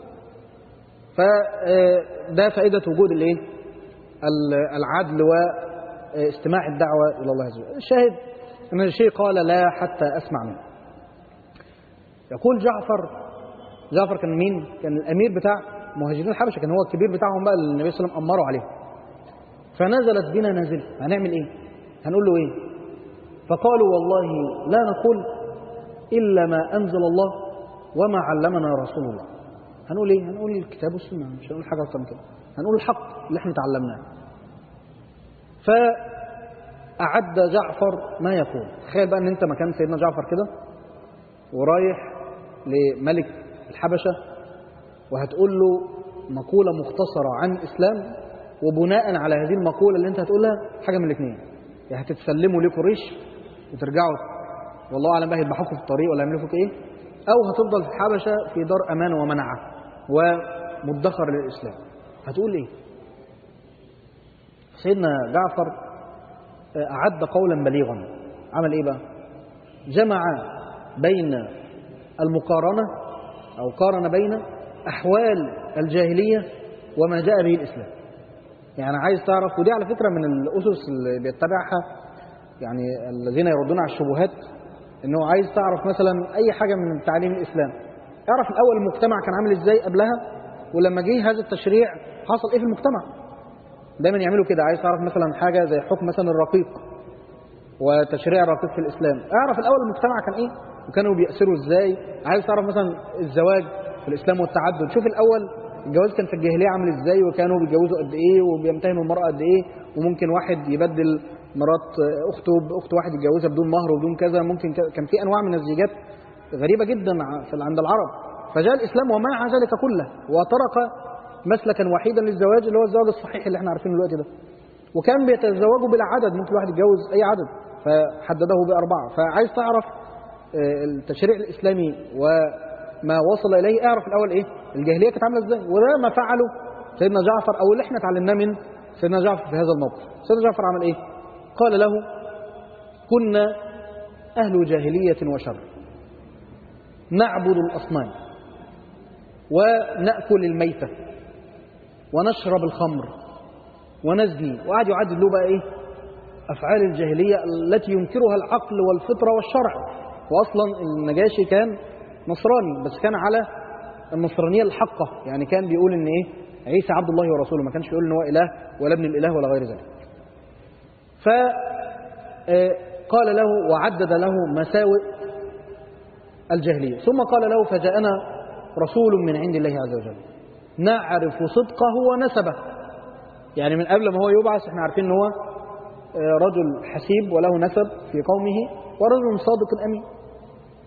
Speaker 1: فده فائدة وجود الإيه؟ العدل واستماع الدعوة إلى الله عز وجل الشاهد أن الشيء قال لا حتى أسمع منه يقول جعفر جعفر كان مين؟ كان الأمير بتاع مهاجرين الحبشة كان هو الكبير بتاعهم بقى اللي النبي صلى الله عليه وسلم أمره عليه فنزلت بنا نازل هنعمل إيه؟ هنقول له إيه؟ فقالوا والله لا نقول إلا ما أنزل الله وما علمنا رسول الله هنقول إيه؟ هنقول الكتاب والسنة مش هنقول حاجة أكتر من كده هنقول الحق اللي احنا تعلمناه فأعد جعفر ما يقول تخيل بقى ان انت مكان سيدنا جعفر كده ورايح لملك الحبشة وهتقول له مقولة مختصرة عن الإسلام وبناء على هذه المقولة اللي انت هتقولها حاجة من الاثنين يا هتتسلموا لقريش وترجعوا والله أعلم بقى هيذبحوكوا في الطريق ولا يعملوا فيك ايه أو هتفضل في الحبشة في دار أمان ومنعة ومدخر للإسلام هتقول ايه سيدنا جعفر أعد قولا بليغا عمل إيه بقى جمع بين المقارنة أو قارن بين أحوال الجاهلية وما جاء به الإسلام يعني عايز تعرف ودي على فكرة من الأسس اللي بيتبعها يعني الذين يردون على الشبهات أنه عايز تعرف مثلا أي حاجة من تعليم الإسلام اعرف الأول المجتمع كان عامل إزاي قبلها ولما جه هذا التشريع حصل إيه في المجتمع دايما يعملوا كده عايز تعرف مثلا حاجة زي حكم مثلا الرقيق وتشريع الرقيق في الإسلام اعرف الأول المجتمع كان إيه وكانوا بيأسروا إزاي عايز تعرف مثلا الزواج في الإسلام والتعدد شوف الأول الجواز كان في الجاهلية عامل إزاي وكانوا بيتجوزوا قد إيه وبيمتهنوا المرأة قد إيه وممكن واحد يبدل مرات أخته بأخت واحد يتجوزها بدون مهر وبدون كذا ممكن كان في أنواع من الزيجات غريبة جدا عند العرب فجاء الإسلام ومنع ذلك كله وترك مسلكا وحيدا للزواج اللي هو الزواج الصحيح اللي احنا عارفينه دلوقتي ده وكان بيتزوجوا بلا عدد ممكن واحد يتجوز اي عدد فحدده باربعه فعايز تعرف التشريع الاسلامي وما وصل اليه اعرف الاول ايه الجاهليه كانت عامله ازاي وده ما فعله سيدنا جعفر او اللي احنا اتعلمناه من سيدنا جعفر في هذا الموقف سيدنا جعفر عمل ايه قال له كنا اهل جاهليه وشر نعبد الاصنام وناكل الميته ونشرب الخمر ونزني وقعد يعدد له بقى ايه افعال الجاهليه التي ينكرها العقل والفطره والشرع واصلا النجاشي كان نصراني بس كان على النصرانيه الحقه يعني كان بيقول ان ايه عيسى عبد الله ورسوله ما كانش بيقول ان هو اله ولا ابن الاله ولا غير ذلك ف قال له وعدد له مساوئ الجاهليه ثم قال له فجاءنا رسول من عند الله عز وجل نعرف صدقه ونسبه يعني من قبل ما هو يبعث احنا عارفين ان هو رجل حسيب وله نسب في قومه ورجل صادق امين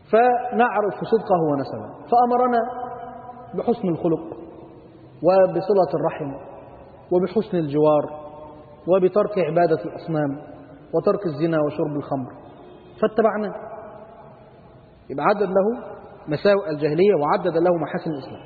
Speaker 1: فنعرف صدقه ونسبه فأمرنا بحسن الخلق وبصلة الرحم وبحسن الجوار وبترك عبادة الأصنام وترك الزنا وشرب الخمر فاتبعنا يبقى عدد له مساوئ الجاهلية وعدد له محاسن الإسلام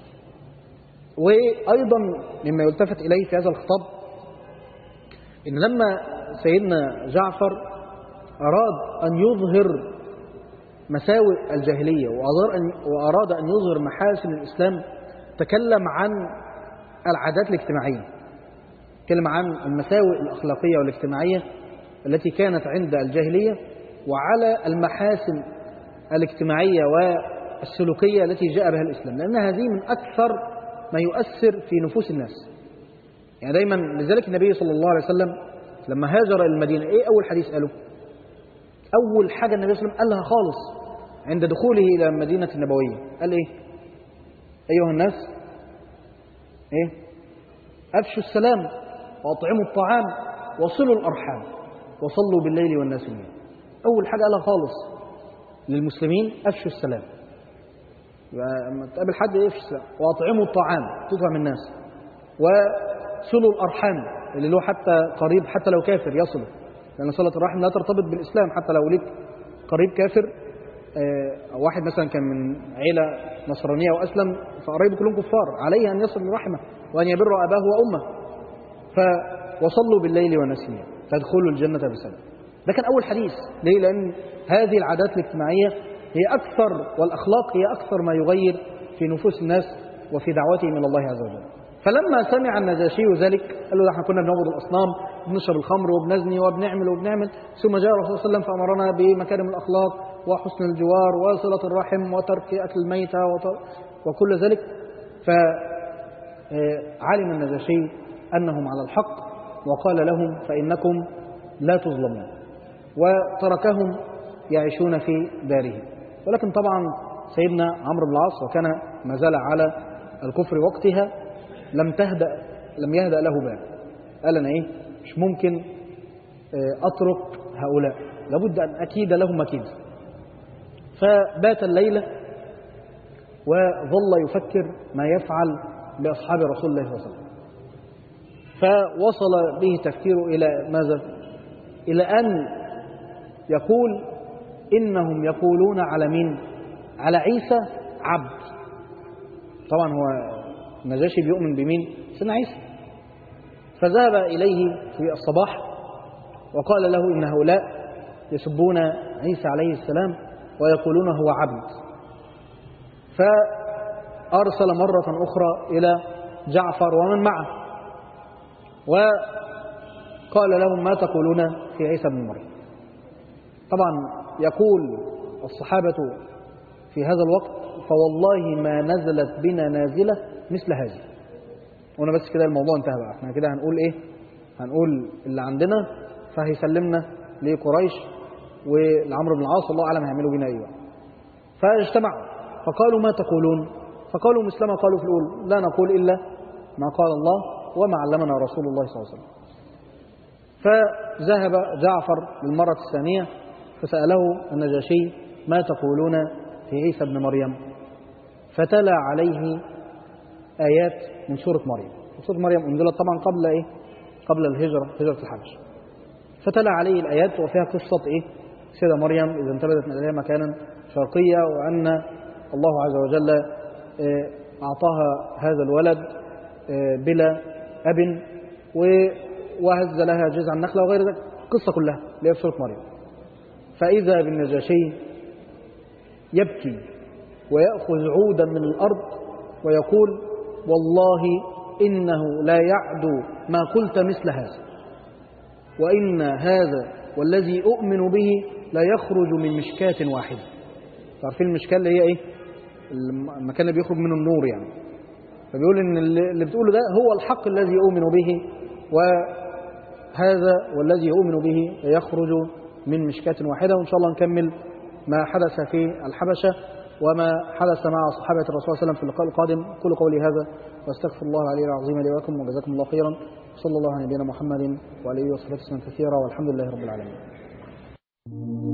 Speaker 1: وأيضا مما يلتفت إليه في هذا الخطاب إن لما سيدنا جعفر أراد أن يظهر مساوئ الجاهلية وأراد أن يظهر محاسن الإسلام تكلم عن العادات الاجتماعية تكلم عن المساوئ الأخلاقية والاجتماعية التي كانت عند الجاهلية وعلى المحاسن الاجتماعية والسلوكية التي جاء بها الإسلام لأن هذه من أكثر ما يؤثر في نفوس الناس يعني دايما لذلك النبي صلى الله عليه وسلم لما هاجر إلى المدينة إيه أول حديث قاله أول حاجة النبي صلى الله عليه وسلم قالها خالص عند دخوله إلى المدينة النبوية قال إيه أيها الناس إيه أفشوا السلام وأطعموا الطعام وصلوا الأرحام وصلوا بالليل والناس نيام أول حاجة قالها خالص للمسلمين أفشوا السلام لما تقابل حد يفشوا السلام وأطعموا الطعام تطعم الناس وصلوا الأرحام اللي له حتى قريب حتى لو كافر يصله لأن صلة الرحم لا ترتبط بالإسلام حتى لو ليك قريب كافر أو واحد مثلا كان من عيلة نصرانية وأسلم فقرايبه كلهم كفار عليه أن يصل رحمه وأن يبر أباه وأمه فوصلوا بالليل ونسيا تدخلوا الجنة بسلام ده كان أول حديث ليه؟ لأن هذه العادات الاجتماعية هي أكثر والأخلاق هي أكثر ما يغير في نفوس الناس وفي دعوتهم إلى الله عز وجل فلما سمع النجاشي ذلك قال له احنا كنا بنعبد الأصنام بنشرب الخمر وبنزني وبنعمل وبنعمل ثم جاء الرسول صلى الله عليه وسلم فأمرنا بمكارم الأخلاق وحسن الجوار وصلة الرحم وترك أكل الميتة وكل ذلك فعلم النجاشي أنهم على الحق وقال لهم فإنكم لا تظلمون وتركهم يعيشون في دارهم ولكن طبعا سيدنا عمرو بن العاص وكان ما زال على الكفر وقتها لم تهدأ لم يهدأ له بال قال أنا إيه مش ممكن أترك هؤلاء لابد أن أكيد لهم مكيد فبات الليلة وظل يفكر ما يفعل بأصحاب رسول الله صلى الله عليه وسلم فوصل به تفكيره إلى ماذا إلى أن يقول إنهم يقولون على مين على عيسى عبد طبعا هو النجاشي بيؤمن بمين سيدنا عيسى فذهب إليه في الصباح وقال له إن هؤلاء يسبون عيسى عليه السلام ويقولون هو عبد فأرسل مرة أخرى إلى جعفر ومن معه وقال لهم ما تقولون في عيسى بن مريم طبعا يقول الصحابة في هذا الوقت فوالله ما نزلت بنا نازلة مثل هذه وانا بس كده الموضوع انتهى بقى احنا كده هنقول ايه هنقول اللي عندنا فهيسلمنا لقريش ولعمرو بن العاص الله اعلم هيعملوا بينا ايه بقى فاجتمعوا فقالوا ما تقولون فقالوا مثل ما قالوا في الاول لا نقول الا ما قال الله وما علمنا رسول الله صلى الله عليه وسلم فذهب جعفر للمرة الثانية فسأله النجاشي ما تقولون في عيسى بن مريم فتلا عليه آيات من سورة مريم سورة مريم أنزلت طبعا قبل إيه؟ قبل الهجرة هجرة الحبش فتلا عليه الآيات وفيها قصة إيه؟ سيدة مريم إذا انتبذت من إليها مكانا شرقية وأن الله عز وجل أعطاها هذا الولد بلا أب وهز لها جذع النخلة وغير ذلك القصة كلها اللي هي في سورة مريم فإذا بالنجاشي يبكي ويأخذ عودا من الأرض ويقول والله إنه لا يعدو ما قلت مثل هذا وإن هذا والذي أؤمن به لا يخرج من مشكاة واحدة تعرفين المشكاة اللي هي إيه المكان اللي بيخرج منه النور يعني فبيقول إن اللي بتقوله ده هو الحق الذي أؤمن به وهذا والذي أؤمن به يخرج من مشكاة واحدة وإن شاء الله نكمل ما حدث في الحبشة وما حدث مع صحابة الرسول صلى الله عليه وسلم في اللقاء القادم كل قولي هذا واستغفر الله العلي العظيم لي ولكم وجزاكم الله خيرا صلى الله على نبينا محمد وعلى اله وصحبه وسلم كثيرا والحمد لله رب العالمين